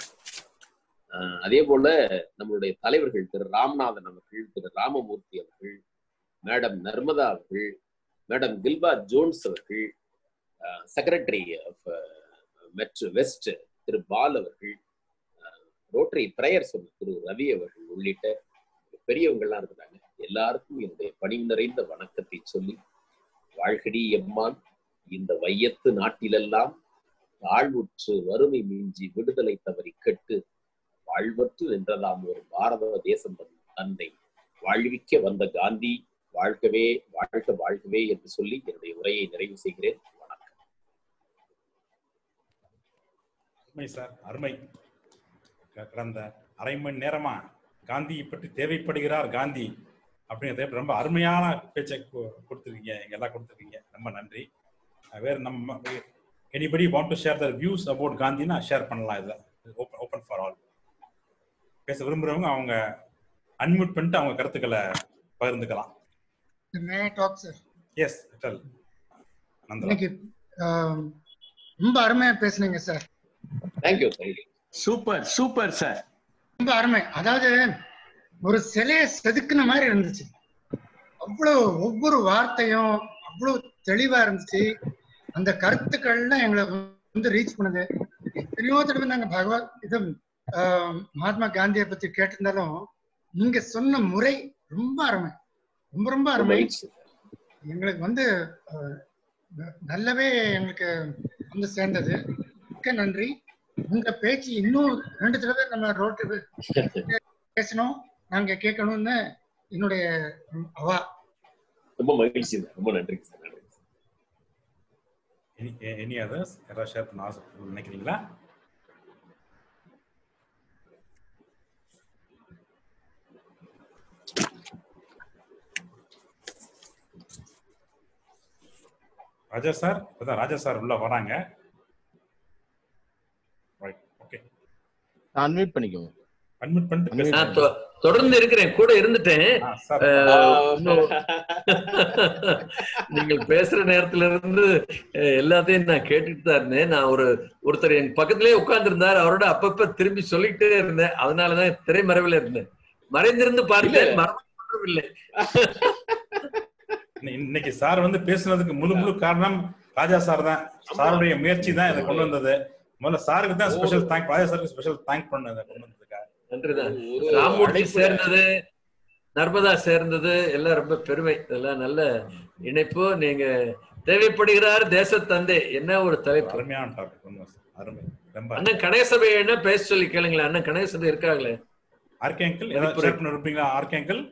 அஹ் அதே போல நம்மளுடைய தலைவர்கள் திரு ராமநாதன் அவர்கள் திரு ராமமூர்த்தி அவர்கள் மேடம் நர்மதா அவர்கள் மேடம் கில்பா ஜோன்ஸ் அவர்கள் செக்ரட்டரி ஆஃப் மெட்ரோ வெஸ்ட் திரு பால் அவர்கள் ரோட்டரி பிரேயர் சொன்ன திரு ரவி அவர்கள் உள்ளிட்ட பெரியவங்கள்லாம் இருக்கிறாங்க எல்லாருக்கும் என்னுடைய பணிவு நிறைந்த வணக்கத்தை சொல்லி வாழ்கடி எம்மான் இந்த வையத்து நாட்டிலெல்லாம் தாழ்வுற்று வறுமை மிஞ்சி விடுதலை தவறி கெட்டு வாழ்வற்று நின்றதாம் ஒரு பாரத தேசம் தன்னை வாழ்விக்க வந்த காந்தி வாழ்கவே வாழ்க வாழ்கவே என்று சொல்லி என்னுடைய உரையை நிறைவு செய்கிறேன் வணக்கம் அருமை சார் அருமை க- கடந்த அரை மணி நேரமா காந்தியை பற்றி தேவைப்படுகிறார் காந்தி அப்படிங்கிறத ரொம்ப அருமையான பேச்சை கு- கொடுத்திருக்கீங்க எங்க எல்லாம் கொடுத்திருக்கீங்க ரொம்ப நன்றி அஹ் வேற நம்ம anybody want to share their views about காந்தினா ஷேர் பண்ணலாம் இதை ஓப்பன் ஓப்பன் ஃபார் ஆல் பேச விரும்புறவங்க அவங்க அன்மியூட் பண்ணிட்டு அவங்க கருத்துக்களை பகிர்ந்துக்கலாம் may talk sir yes tell Nanda இன்னைக்கு ஆம், ரொம்ப அருமையா பேசுனீங்க sir thank you thank you super super sir ரொம்ப அருமை அதாவது ஒரு சிலையை செதுக்குன மாதிரி இருந்துச்சு அவ்வளவு ஒவ்வொரு வார்த்தையும் அவ்வளவு தெளிவா இருந்துச்சு அந்த கருத்துக்கள்லாம் எங்களை வந்து ரீச் பண்ணுது எத்தனையோ தடவை நாங்க பகவத் இது ஆம், மகாத்மா காந்தியை பத்தி கேட்டிருந்தாலும் நீங்க சொன்ன முறை ரொம்ப அருமை ரொம்ப ரொம்ப அருமை மகிழ்ச்சி எங்களுக்கு வந்து அஹ், ந- நல்லாவே எங்களுக்கு வந்து சேர்ந்தது மிக்க நன்றி உங்க பேச்சு இன்னும் ரெண்டு தடவை நம்ம ரோட்டு பேசணும் நாங்க கேட்கணும்னு என்னுடைய ம், அவா ரொம்ப மகிழ்ச்சி ரொம்ப நன்றி சார் நன்றி எனி எனி அதர்ஸ் யாராவது ஷேர் பண்ண ஆசை நினைக்கிறீங்களா ராஜா சார் இப்பதான் ராஜா சார் உள்ள வராங்க ரைட் ஓகே அன்மியூட் பண்ணிக்கோங்க அட்மிட் பண்ணிட்டு Unmute நான் பேசுங்க தொ- தொடர்ந்து இருக்கிறேன் கூட இருந்துட்டேன் ஆ, சார் அஹ், இன்னும் நீங்கள் பேசுற நேரத்துல இருந்து அஹ், எல்லாத்தையும் நான் கேட்டுட்டு தான் இருந்தேன் நான் ஒரு ஒருத்தர் என் பக்கத்திலே உட்கார்ந்திருந்தார் அவரோட அப்பப்ப திரும்பி சொல்லிக்கிட்டே இருந்தேன் அதனாலதான் திரைமறைவில் இருந்தேன் மறைந்திருந்து பார்த்தேன் மறந்து இன்னை- இன்னைக்கு சார் வந்து பேசுனதுக்கு முழு முழு காரணம் ராஜா சார் தான் சாருடைய முயற்சி தான் இதை கொண்டு வந்தது முதல்ல சாருக்கு தான் ஸ்பெஷல் தேங்க் ராஜா சாருக்கு ஸ்பெஷல் தேங்க் பண்ண இதை கொண்டு வந்ததுக்காக நன்றிதான் ஒரு ராமூர்த்தி அழைப்புல- சேர்ந்தது நர்மதா சேர்ந்தது எல்லாம் ரொம்ப பெருமை இதெல்லாம் நல்ல இணைப்பு நீங்க தேவைப்படுகிறார் தேச தந்தை என்ன ஒரு தலைப்பு அருமையான டாபிக் ரொம்ப அருமை ரொம்ப அண்ணன் கணேசபை என்ன பேச சொல்லி கேளுங்களேன் அண்ணன் கணேசபை இருக்காங்களே ஆர்கே அங்கிள் ஏதாவது மதிப்புரை. ஷேர் பண்ண இருப்பீங்களா ஆர்கே அங்கிள்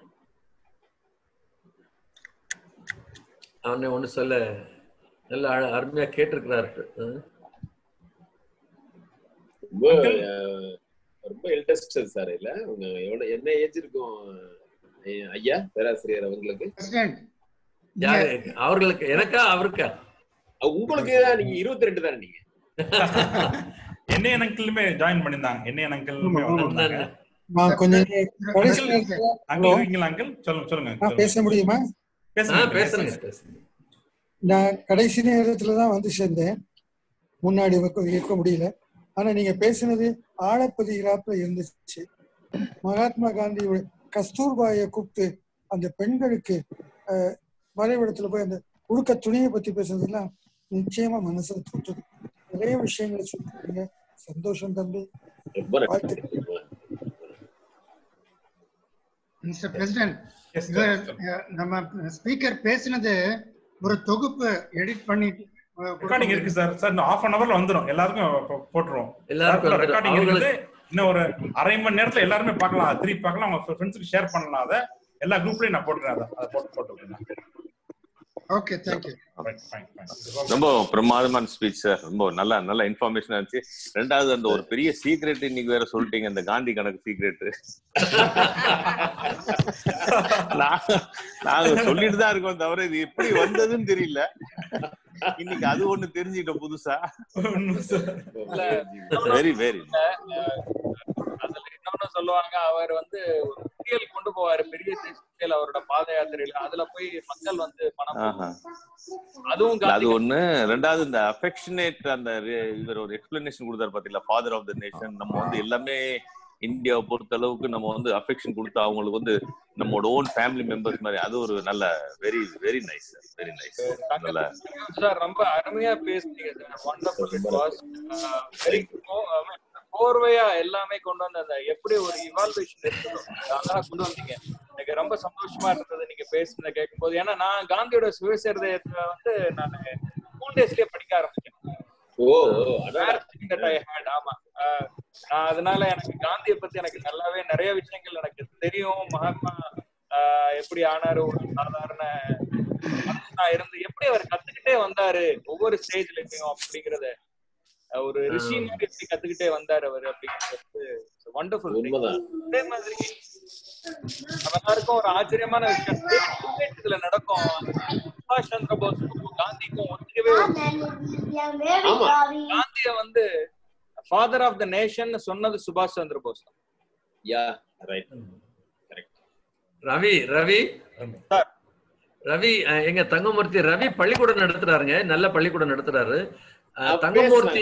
அவனை ஒண்ணு சொல்ல நல்ல அழ- அருமையா கேட்டிருக்கிறாரு ரொம்ப, அஹ், இன்ட்ரெஸ்ட் சார் இல்ல உங்க எவ்வளவு என்ன ஏஜ் இருக்கும் ஐ- ஐயா பேராசிரியர் அவங்களுக்கு பிரசிடென்ட் யாரு அவர்களுக்கு எனக்கா அவருக்கா அஹ் உங்களுக்கு தான் நீங்க இருபத்தி ரெண்டு தானே நீங்க என்னைய அங்கிளுமே ஜாயின் பண்ணியிருந்தாங்க என்னைய அங்கிளுமே வந்திருந்தாங்க நான் கொஞ்சம் கடைசி நேரத்துல அங்கிள் இருக்கீங்களா அங்கிள் சொல்லுங்க சொல்லுங்க நான் பேச முடியுமா ஆ, பேசுங்க பேசுங்க பேசுங்க நான் கடைசி நேரத்துல தான் வந்து சேர்ந்தேன் முன்னாடி இருக்க இருக்க முடியல ஆனா நீங்க பேசினது ஆழப்பதிகிறாப்புல இருந்துச்சு மகாத்மா காந்தியோட கஸ்தூர்பாயை கூப்பிட்டு அந்த பெண்களுக்கு அஹ், மறைவிடத்துல போய் அந்த உடுக்க துணியை பத்தி பேசுனதெல்லாம் நிச்சயமா மனசுல தொட்டு நிறைய விஷயங்களை சொல்லிருக்கீங்க சந்தோஷம் தம்பி ரொம்ப நன்றி ரொம்ப நன்றி. Mister president Yes, sir. இவர் சொல்லுங்க. அஹ், நம்ம ஸ்பீக்கர் பேசினது ஒரு தொகுப்பு எடிட் பண்ணி அஹ், ரெக்கார்டிங் இருக்கு சார் சார் இன்னும் half அன் ஹவர்ல வந்துரும் எல்லாருக்கும் போ- போட்டுருவோம் எல்லாருக்கும் வந்துரும். ரெக்கார்டிங் அவங்களுக்கு- இருக்குது இன்னும் ஒரு அரை மணி நேரத்துல எல்லாருமே பார்க்கலாம் திருப்பி பார்க்கலாம் உங்க ஃப்ரெண்ட்ஸுக்கு ஷேர் பண்ணலாம் அதை எல்லா குரூப்லயும் நான் போட்டுறேன் அதை அதை போட்டு போட்டு விடுறேன். Okay thank you Fine, fine, fine. ரொம்ப பிரமாதமான ஸ்பீச் சார் ரொம்ப நல்ல நல்ல இன்ஃபர்மேஷன் இருந்துச்சு ரெண்டாவது அந்த ஒரு பெரிய சீக்ரெட் இன்னைக்கு வேற சொல்லிட்டீங்க இந்த காந்தி கணக்கு சீக்ரெட் நாங்க சொல்லிட்டு தான் இருக்கோம் தவிர இது எப்படி வந்ததுன்னு தெரியல இன்னைக்கு அது ஒண்ணு தெரிஞ்சுக்கிட்டோம் புதுசா உண்மை sir. வெரி வெரி அதுல இன்னொன்னு சொல்லுவாங்க அவர் வந்து ஒரு புயல் கொண்டு போவாரு பெரிய புயல் அவரோட பாத யாத்திரையில அதுல போய் மக்கள் வந்து பணம் ஆஹா அதுவும் இல்ல, அது காந்தி ஒண்ணு ரெண்டாவது இந்த அஃபெக்ஷனேட் அந்த re- இவர் ஒரு எக்ஸ்பிளனேஷன் கொடுத்தாரு பாத்தீங்களா ஃபாதர் ஆஃப் த நேஷன் நம்ம வந்து எல்லாமே இந்தியாவை பொறுத்த அளவுக்கு நம்ம வந்து அஃபெக்ஷன் கொடுத்து அவங்களுக்கு வந்து நம்மளோட ஓன் ஃபேமிலி மெம்பர்ஸ் மாதிரி அது ஒரு நல்ல very very nice very nice நல்ல சார் ரொம்ப அருமையா பேசுனீங்க sir wonderful it was very கோர்வையா எல்லாமே கொண்டு வந்து அந்த எப்படி ஒரு இவால்வேஷன் இருக்கணும் அழகா கொண்டு வந்தீங்க எனக்கு ரொம்ப சந்தோஷமா இருந்தது நீங்க பேசுனதை கேட்கும்போது ஏன்னா நான் காந்தியோட சுயசரிதத்தை வந்து நான் ஸ்கூல் டேஸ்லயே படிக்க ஆரம்பிச்சேன் ஓ ஓ, அதான் Rare thing that I had. ஆமா அஹ் நான் அதனால எனக்கு காந்தியை பத்தி எனக்கு நல்லாவே நிறைய விஷயங்கள் எனக்கு தெரியும் மகாத்மா ஆஹ் எப்படி ஆனாரு ஒரு சாதாரண மனுஷனா இருந்து எப்படி அவர் கத்துக்கிட்டே வந்தாரு ஒவ்வொரு ஸ்டேஜ்லயும் அப்படிங்கறத அஹ் ஒரு ரிஷி மாதிரி எப்படி கத்துக்கிட்டே வந்தாரு அவர் அப்படிங்கிறது வண்டர்ஃபுல் உண்மைதான் அதே மாதிரி நம்ம எல்லாருக்கும் ஒரு ஆச்சரியமான விஷயம் இதுல நடக்கும் சுபாஷ் சந்திர போஸுக்கும் காந்திக்கும் ஒத்துக்கவே ஆமா காந்திய வந்து ஃபாதர் ஆஃப் த நேஷன் சொன்னது சுபாஷ் சந்திர போஸ் தான். Yeah right Ravi Ravi sir. Ravi அஹ், எங்க தங்கமூர்த்தி ரவி பள்ளிக்கூடம் நடத்துறாருங்க நல்ல பள்ளிக்கூடம் நடத்துறாரு அஹ், தங்கமூர்த்தி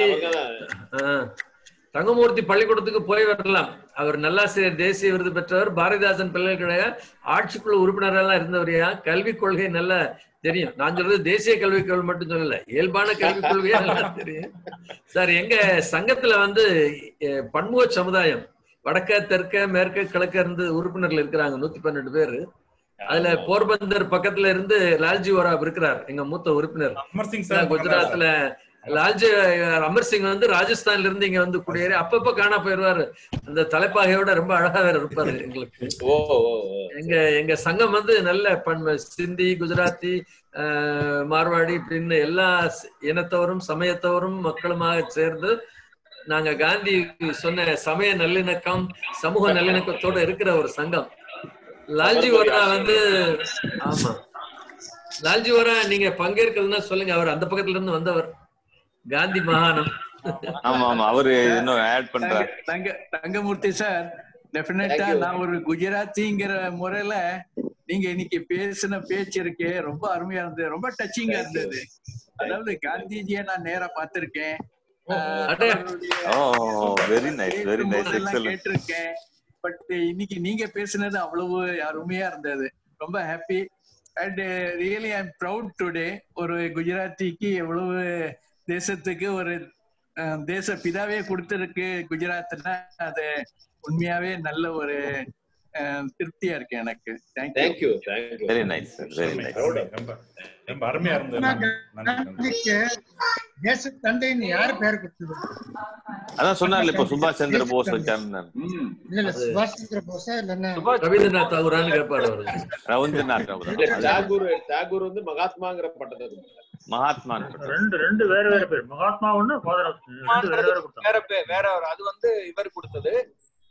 அஹ், தங்கமூர்த்தி பள்ளிக்கூடத்துக்கு போய் வரலாம் அவர் நல்லாசிரியர் தேசிய விருது பெற்றவர் பாரதிதாசன் பல்கலைக்கழக ஆட்சிக்குழு உறுப்பினரெல்லாம் இருந்தவரையா கல்விக் கொள்கை நல்ல தெரியும் நான் சொல்றது தேசிய கல்விக் கொள்கை மட்டும் சொல்லல இயல்பான கல்விக் கொள்கையே நல்லா தெரியும் சார் எங்க சங்கத்துல வந்து அஹ், பன்முக சமுதாயம் வடக்க தெற்க மேற்க கிழக்க இருந்து உறுப்பினர்கள் இருக்கிறாங்க நூத்தி பன்னெண்டு பேரு அதுல போர்பந்தர் பக்கத்துல இருந்து லால்ஜி ஓராப் இருக்கிறார் எங்க மூத்த உறுப்பினர் அமர் சிங் சார் குஜராத்ல லால்ஜி அமர் சிங் வந்து ராஜஸ்தான்ல இருந்து இங்க வந்து குடியேறி அப்பப்ப காணா போயிருவாரு அந்த தலைப்பாகையோட ரொம்ப அழகா வேற இருப்பாரு எங்களுக்கு ஓ ஓ ஓ. எங்க எங்க சங்கம் வந்து நல்ல பண்பு சிந்தி குஜராத்தி ஆஹ், மார்வாடி இப்படின்னு எல்லா ஸ்- இனத்தவரும் சமயத்தவரும் மக்களுமாக சேர்ந்து நாங்க காந்தி சொன்ன சமய நல்லிணக்கம் சமூக நல்லிணக்கத்தோட இருக்கிற ஒரு சங்கம் லால்ஜி ஓரா வந்து ஆமா லால்ஜி ஓரா நீங்க பங்கேற்கிறதுன்னா சொல்லுங்க அவர் அந்த பக்கத்துல இருந்து வந்தவர் காந்தி மகானம் ஆமா ஆமா அவரு இன்னும் ஆட் பண்றாரு Thanga Thangamoorthy sir definitely Thank you. நான் ஒரு குஜராத்திங்கிற முறையில நீங்க இன்னைக்கு பேசின பேச்சு இருக்கே ரொம்ப அருமையா இருந்தது ரொம்ப டச்சிங்கா Thank you. இருந்தது அதாவது காந்திஜியை நான் நேரா பார்த்திருக்கேன் ஆஹ், அடே. அவருடைய ஓ வெரி நைஸ் வெரி நைஸ் பேசும்போதெல்லாம் எக்ஸலன்ட் கேட்டிருக்கேன் பட் இன்னைக்கு நீங்க பேசுனது அவ்வளவு அருமையா இருந்தது ரொம்ப happy and really I am proud today ஒரு குஜராத்திக்கு எவ்வளவு தேசத்துக்கு ஒரு அஹ், தேச பிதாவே கொடுத்திருக்கு குஜராத்னா அது உண்மையாவே நல்ல ஒரு அஹ், திருப்தியா இருக்கு எனக்கு thank you thank you thank you very nice very nice ரொம்ப ரொம்ப அருமையா இருந்தது நன்றி, நன்றி, நன்றி. காந்திக்கு தேச தந்தைன்னு யார் பேர் கொடுத்தது அதான் சொன்னார்ல இப்ப சுபாஷ் சந்திர போஸ் வச்சாருன்னு ம் இல்ல இல்ல சுபாஷ் சந்திர போஸா இல்லன்னா சுபாஷ் ரவீந்திரநாத் தாகூரான்னு கேட்பாரு அவரு ரவீந்திரநாத் இல்ல, தாகூர் தாகூர் தாகூர் வந்து மகாத்மாங்கிற பட்டத்தை கொடுத்தாரு. மகாத்மா ரெண்டு ரெண்டு வேற வேற பேர் மகாத்மா ஒண்ணு ஃபாதர் ரெண்டு வேற வேற கொடுத்தாங்க வேற பே- வேற ஒரு அது வந்து இவர் கொடுத்தது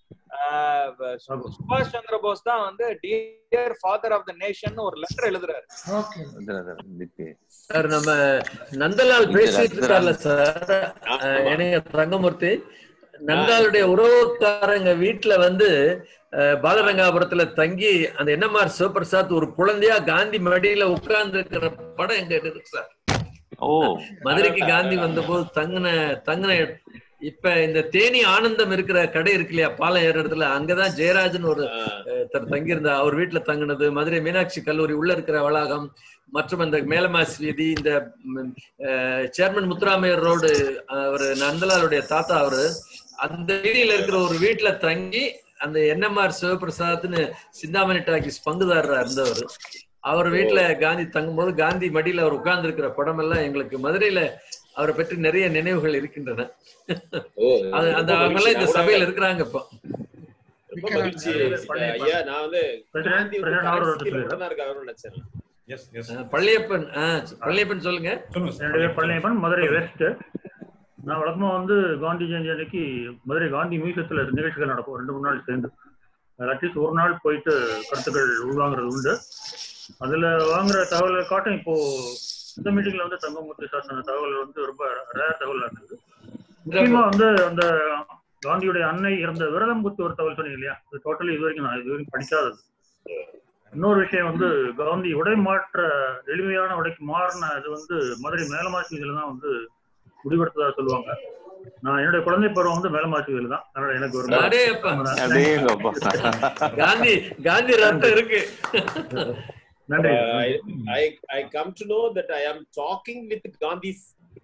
ஆஹ் சு- சுபாஷ் சந்திர போஸ் தான் வந்து dear father of the nation ஒரு லெட்டர் எழுதுறாரு ஓகே சார் நம்ம நந்தலால் பேசிட்டு இருக்கார்ல சார் அஹ், இணைய தங்கமூர்த்தி நந்தாளுடைய உறவுக்காரங்க வீட்டுல வந்து அஹ், பாலரங்காபுரத்துல தங்கி அந்த என்எம்ஆர் சிவபிரசாத் ஒரு குழந்தையா காந்தி மடியில உட்கார்ந்து இருக்கிற படம் எங்க இருக்கு சார் ஓ மதுரைக்கு காந்தி வந்தபோது தங்கின தங்கின இடம். இப்ப இந்த தேனி ஆனந்தம் இருக்கிற கடை இருக்கு இல்லையா பாலம் ஏற இடத்துல அங்கதான் ஜெயராஜன் ஒரு ஒருத்தர் தங்கியிருந்தா அவர் வீட்டுல தங்கினது மதுரை மீனாட்சி கல்லூரி உள்ள இருக்கிற வளாகம் மற்றும் அந்த மேலமாஸ் வீதி இந்த ம், அஹ், சேர்மன் முத்துராமையர் ரோடு அவர் நந்தலாலுடைய தாத்தா அவரு அந்த வீதியில இருக்கிற ஒரு வீட்டுல தங்கி அந்த என்எம்ஆர் சிவபிரசாத்னு சிந்தாமணி டாக்கிஸ் பங்குதாரரா இருந்தவர் அவர் வீட்டுல காந்தி தங்கும்போது காந்தி மடியில அவர் உட்கார்ந்து இருக்கிற படம் எல்லாம் எங்களுக்கு மதுரையில அவரை பற்றி நிறைய நினைவுகள் இருக்கின்றன ஓ, அது அந்த ரொம்ப அவங்க எல்லாம் இந்த மகிழ்ச்சி. சபையில இருக்கிறாங்க இப்போ ரொம்ப மகிழ்ச்சி ஐயா நான் வந்து காந்தி வந்து கடைசியில மட்டும்தான் இருக்காருன்னு நினைச்சேன் எஸ் எஸ் அஹ், பள்ளியப்பன் ஆஹ், பள்ளியப்பன் சொல்லுங்க சொல்லுங்க என்னுடைய பழனியப்பன் மதுரை வெஸ்ட் நான் வழக்கமா வந்து காந்தி ஜெயந்தி அன்னைக்கு மதுரை காந்தி மியூசியத்துல நிகழ்ச்சிகள் நடக்கும் ரெண்டு மூணு நாள் சேர்ந்து அட்லீஸ்ட் ஒரு நாள் போயிட்டு கருத்துக்கள் உள்வாங்குறது உண்டு அதுல வாங்குற தகவலை காட்டும் இப்போ இந்த மீட்டிங்ல வந்து தங்கமூர்த்தி சார் சொன்ன தகவல் வந்து ரொம்ப ரேர் தகவல் இருந்தது முக்கியமா வந்து அந்த காந்தியுடைய அன்னை இறந்த விரதம் குத்து ஒரு தகவல் சொன்னீங்க இல்லையா அது டோட்டலி இது வரைக்கும் நான் இது வரைக்கும் படிக்காதது இன்னொரு விஷயம் வந்து காந்தி உடை மாற்ற எளிமையான உடைக்கு மாறின அது வந்து மதுரை மேலமாசியில தான் வந்து முடிவெடுத்ததா சொல்லுவாங்க நான் என்னுடைய குழந்தை பருவம் வந்து மேலமாசியில் தான் அதனால எனக்கு ஒரு அடே அப்பா. அடேங்கப்பா. காந்தி காந்தி ரத்தம் இருக்கு நன்றி Uh, I, I I come to know that I am talking with Gandhi's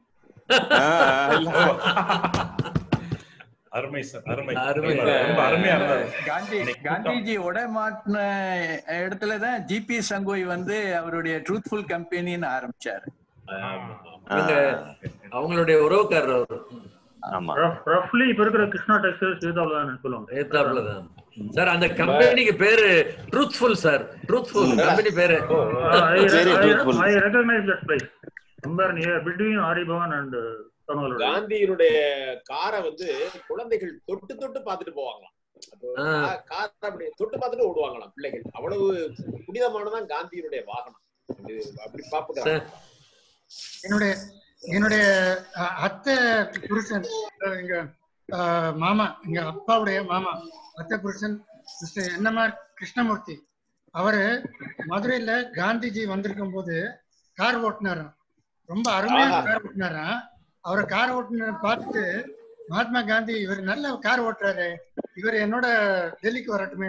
அருமை சார் அருமை அருமை. ரொம்ப ரொம்ப அருமையா இருந்தது காந்தி இன்னைக்கு காந்திஜி உடை மாட்டின இடத்துல தான் ஜிபி சங்கோய் வந்து அவருடைய ட்ரூத்ஃபுல் கம்பெனின்னு ஆரம்பிச்சாரு இவங்க அவங்களுடைய உறவுக்காரர் அவர் ஆமா ரஃப்லி இப்ப இருக்கிற கிருஷ்ணா டெக்ஸ்டைல்ஸ் இதுல தான் சொல்லுவாங்க ஏத்தாப்புலதான் சார் அந்த கம்பெனிக்கு பேரு ட்ரூத்ஃபுல் சார் ட்ரூத்ஃபுல் கம்பெனி பேரு Very truthful. I recognize that place somewhere near between Aryabhavan and தனவலோட காந்தியினுடைய காரை வந்து குழந்தைகள் தொட்டு தொட்டு பார்த்துட்டு போவாங்களாம் அப்போ ஆ. கா- காரை அப்படி தொட்டு பார்த்துட்டு ஓடுவாங்களாம் பிள்ளைகள் அவ்வளவு புனிதமானதான் காந்தியினுடைய வாகனம் அது அப்படி பாப்புக்கிறாங்க என்னுடைய என்னுடைய அஹ், அத்தை புருஷன் அஹ், எங்க அஹ், மாமா எங்க அப்பாவுடைய மாமா அத்தை புருஷன் மிஸ்டர் என்எம்ஆர் கிருஷ்ணமூர்த்தி அவரு மதுரையில காந்திஜி வந்திருக்கும் போது கார் ஓட்டினாராம் ரொம்ப அருமையா ஆஹா. கார் ஓட்டினாராம் அவரை கார் ஓட்டுன பார்த்துட்டு மகாத்மா காந்தி இவர் நல்ல கார் ஓட்டுறாரு இவர் என்னோட டெல்லிக்கு வரட்டுமே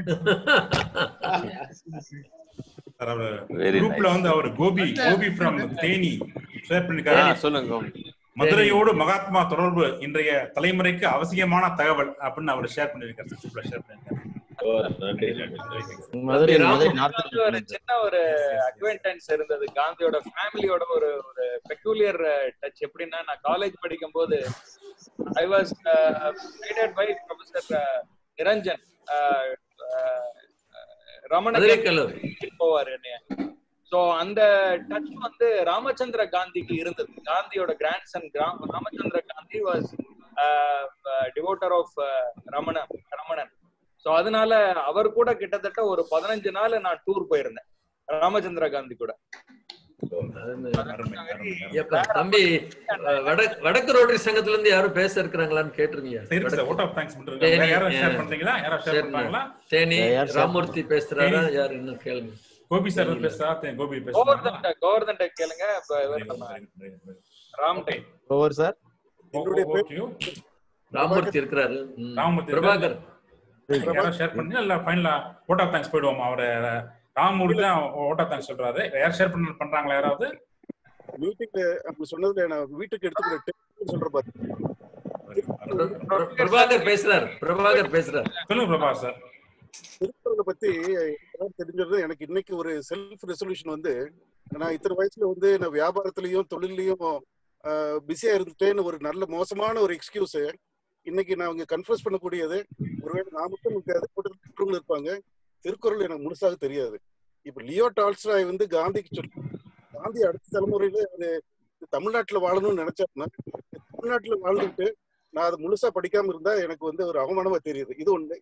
சார் அவர் Very குரூப்ல nice. வந்து அவர் கோபி கோபி ஃப்ரம் தேனி ஷேர் ஆ, பண்ணிருக்காரு சொல்லுங்க மதுரையோடு மகாத்மா தொடர்பு இன்றைய தலைமுறைக்கு அவசியமான தகவல் அப்படின்னு அவர் ஷேர் பண்ணிருக்காரு குரூப்ல ஷேர் பண்ணிருக்காரு ஓ, நன்றி நன்றி மதுரை ராம- மதுரை வந்து நார்த் ஒரு சின்ன ஒரு அக்வைண்டன்ஸ் இருந்தது காந்தியோட ஃபேமிலியோட ஒரு ஒரு பெக்யூலியர் டச் எப்படின்னா நான் காலேஜ் படிக்கும் போது I was guided by professor Niranjan ah, ah, Ramana Madurai கல்லூரி கூட்டிட்டு போவாரு என்னைய சோ அந்த டச் வந்து ராமச்சந்திர காந்திக்கு இருந்தது காந்தியோட grandson Ramachandra Gandhi was devotee of Ramanan Ramanan so அதனால அவர் கூட கிட்டத்தட்ட ஒரு பதினஞ்சு நாள் நான் டூர் போயிருந்தேன் ராமச்சந்திர காந்தி கூட அருமை அருமை அருமை எப்ப தம்பி அஹ், வடக்கு வடக்கு ரோட்டரி சங்கத்துல இருந்து யாரும் பேச இருக்கிறாங்களான்னு கேட்டுருங்க இருக்கு சார் ஓட் ஆஃப் தேங்க்ஸ் பண்றீங்க வேற யாரும் ஷேர் பண்றீங்களா யாரும் ஷேர் பண்றாங்களா தேனி யார் share ராமூர்த்தி பேசுறாரா யார் என்ன கேளுங்க கோபி சார் பேசுறா தே- கோபி பேசுறாங்க கோவர்தன்ட்ட கோவர்தன்ட்ட கேளுங்க இப்ப இவர் நம்ம ராம் டை ஓவர் சார் ராமூர்த்தி இருக்கிறாரு ம். ராமமூர்த்தி பிரபாகர் யாரும் ஷேர் பண்ணீங்க இல்ல ஃபைனலா ஓட் ஆஃப் தேங்க்ஸ் போயிடுவோமா அவரு ராமமூர்த்தி தான் ஓட் ஆஃப் தேங்க்ஸ் சொல்றாரு யார் ஷேர் பண்ண பண்றாங்களா யாராவது மீட்டிங்ல அப்படி சொன்னதுல நான் வீட்டுக்கு எடுத்துக்கிற டெக்னிக் சொல்ற பாரு பிர- பிர- பிரபாகர் பேசுறாரு பிரபாகர் பேசுறாரு சொல்லுங்க பிரபாகர் சார் திருக்குறளை பத்தி எனக்கு தெரிஞ்சது எனக்கு இன்னைக்கு ஒரு செல்ஃப் ரெசல்யூஷன் வந்து நான் இத்தனை வயசுல வந்து நான் வியாபாரத்திலயும் தொழிலையும் பிஸியா இருந்துட்டேன்னு ஒரு நல்ல மோசமான ஒரு எக்ஸ்கியூஸ் இன்னைக்கு நான் அவங்க கன்ஃபியூஸ் பண்ணக்கூடியது ஒருவேளை நான் மட்டும் இருக்காது கூட்டத்தில் மற்றவங்களும் இருப்பாங்க திருக்குறள் எனக்கு முழுசாக தெரியாது இப்ப லியோ டால்ஸ்டாய் வந்து காந்திக்கு சொல்லி காந்தி அடுத்த தலைமுறையில அவரு தமிழ்நாட்டுல வாழணும்னு நினைச்சாருன்னா தமிழ்நாட்டுல வாழ்ந்துட்டு நான் அதை முழுசா படிக்காம இருந்தா எனக்கு வந்து ஒரு அவமானமா தெரியுது இது ஒண்ணு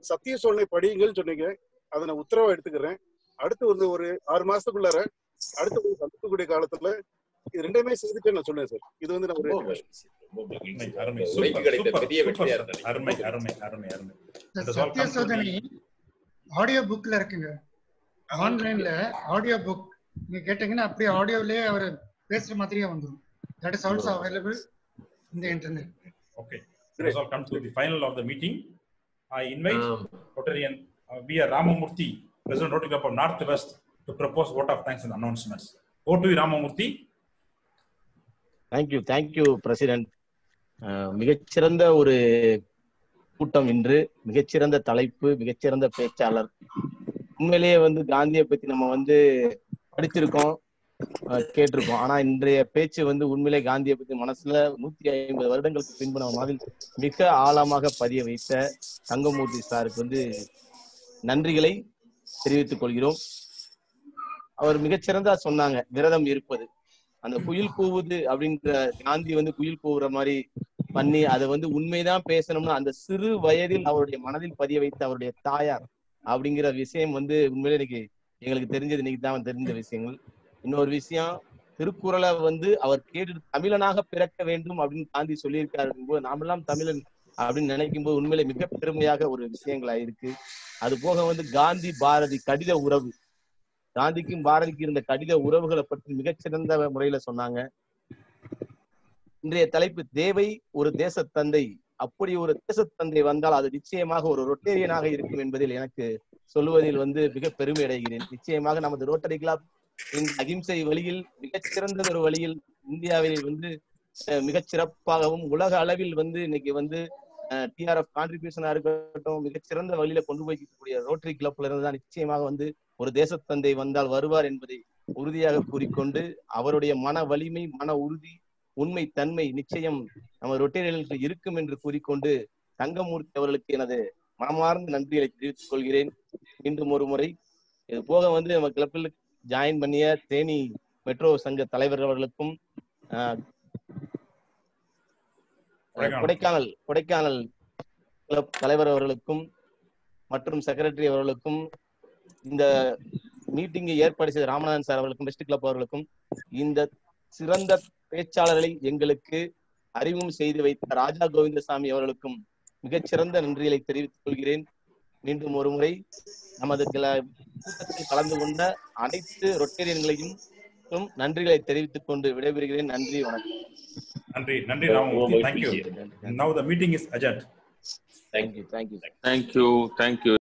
சத்திய சோழனை படியுங்கள்னு சொன்னீங்க அதை நான் உத்தரவா எடுத்துக்கிறேன் அடுத்து வந்து ஒரு ஆறு மாசத்துக்குள்ளார அடுத்த ஒரு சந்திக்கக்கூடிய காலத்துல இது ரெண்டுமே செய்துட்டு நான் சொன்னேன் சார் இது வந்து நான் ஒரு ரொம்ப மகிழ்ச்சி ரொம்ப மகிழ்ச்சி அருமை உரைக்கு சூப்பர் கிடைத்த சூப்பர் பெரிய சூப்பர் வெற்றியா சார் இருந்தது அருமை அருமை அருமை அருமை இந்த Let us all சத்திய come to சோதனை the- ஆடியோ புக்ல இருக்குங்க ஆன்லைன்ல ஆடியோ புக் நீங்க கேட்டீங்கன்னா அப்படியே ஆடியோலயே அவர் பேசுற மாதிரியே வந்துரும் தட் இஸ் ஆல்சோ அவைலபிள் இந்த internet Okay. Let us all come to the final of the meeting. I invite Um, Rotarian uh, V.R. Ramamurthy, President Rotary Club of Northwest, to propose vote of thanks and announcements. Over to you, Ramamurthy. Thank you thank you president மிகச்சிறந்த ஒரு கூட்டம் இன்று மிகச்சிறந்த தலைப்பு மிகச்சிறந்த பேச்சாளர் உண்மையிலேயே வந்து காந்தியை பத்தி நம்ம வந்து படிச்சிருக்கோம் அஹ், கேட்டிருக்கோம் ஆனா இன்றைய பேச்சு வந்து உண்மையிலே காந்தியை பத்தி மனசுல நூத்தி ஐம்பது வருடங்களுக்கு பின்பு நம்ம மாதிரி மிக ஆழமாக பதிய வைத்த தங்கமூர்த்தி சாருக்கு வந்து நன்றிகளை தெரிவித்துக் கொள்கிறோம் அவர் மிகச்சிறந்தா சொன்னாங்க விரதம் இருப்பது அந்த குயில் கூவுது அப்படின்ற காந்தி வந்து குயில் கூவுற மாதிரி பண்ணி அதை வந்து உண்மைதான் பேசணும்னு அந்த சிறு வயதில் அவருடைய மனதில் பதிய வைத்த அவருடைய தாயார் அப்படிங்கிற விஷயம் வந்து உண்மையிலே இன்னைக்கு எங்களுக்கு தெரிஞ்சது இன்னைக்கு தான் தெரிஞ்ச விஷயங்கள் இன்னொரு விஷயம் திருக்குறளை வந்து அவர் கேட்டு தமிழனாக பிறக்க வேண்டும் அப்படின்னு காந்தி சொல்லியிருக்காரு போது நாமெல்லாம் தமிழன் அப்படின்னு நினைக்கும் போது உண்மையிலே மிக பெருமையாக ஒரு விஷயங்களா இருக்கு அது போக வந்து காந்தி பாரதி கடித உறவு காந்திக்கும் பாரதிக்கும் இருந்த கடித உறவுகளை பற்றி மிகச்சிறந்த முறையில சொன்னாங்க இன்றைய தலைப்பு தேவை ஒரு தேசத்தந்தை அப்படி ஒரு தேசத்தந்தை வந்தால் அது நிச்சயமாக ஒரு ரொட்டேரியனாக இருக்கும் என்பதில் எனக்கு சொல்லுவதில் வந்து மிக பெருமை அடைகிறேன் நிச்சயமாக நமது ரோட்டரி கிளப் இந்த அகிம்சை வழியில் மிகச்சிறந்த ஒரு வழியில் இந்தியாவில் வந்து அஹ், மிகச் சிறப்பாகவும் உலக அளவில் வந்து இன்னைக்கு வந்து டிஆர்எஃப் கான்ட்ரிபியூஷனா இருக்கட்டும் மிகச்சிறந்த வழியில கொண்டு போய்க்கக்கூடிய ரோட்டரி கிளப்ல இருந்து தான் நிச்சயமாக வந்து ஒரு தேசத்தந்தை வந்தால் வருவார் என்பதை உறுதியாக கூறிக்கொண்டு அவருடைய மன வலிமை மன உறுதி உண்மை தன்மை நிச்சயம் நம்ம ரொட்டேரியலுக்கு இருக்கும் என்று கூறிக்கொண்டு தங்கமூர்த்தி அவர்களுக்கு எனது மனமார்ந்த நன்றிகளை தெரிவித்துக் கொள்கிறேன் மீண்டும் ஒரு முறை இது போக வந்து நம்ம கிளப்பில் ஜாயின் பண்ணிய தேனி மெட்ரோ சங்க தலைவர் அவர்களுக்கும் ஆஹ், கொடைக்கானல். கொடைக்கானல் கொடைக்கானல் கிளப் தலைவர் அவர்களுக்கும் மற்றும் செக்ரட்டரி அவர்களுக்கும் இந்த மீட்டிங்கை ஏற்பாடு செய்த ராமநாதன் சார் அவர்களுக்கும் பெஸ்ட் கிளப் அவர்களுக்கும் இந்த சிறந்த பேச்சாளர்களை எங்களுக்கு அறிமுகம் செய்து வைத்த ராஜா கோவிந்தசாமி அவர்களுக்கும் மிகச்சிறந்த நன்றிகளை தெரிவித்துக் கொள்கிறேன் மீண்டும் ஒரு முறை நமது கிள- கூட்டத்தில் கலந்து கொண்ட அனைத்து ரொட்டேரியன்களையும் நன்றிகளை தெரிவித்துக் கொண்டு விடைபெறுகிறேன் நன்றி வணக்கம் நன்றி நன்றி ரொம்ப ராமமூர்த்தி தேங்க்யூ மகிழ்ச்சி Now the meeting is adjourned. Thank you thank you thank you thank you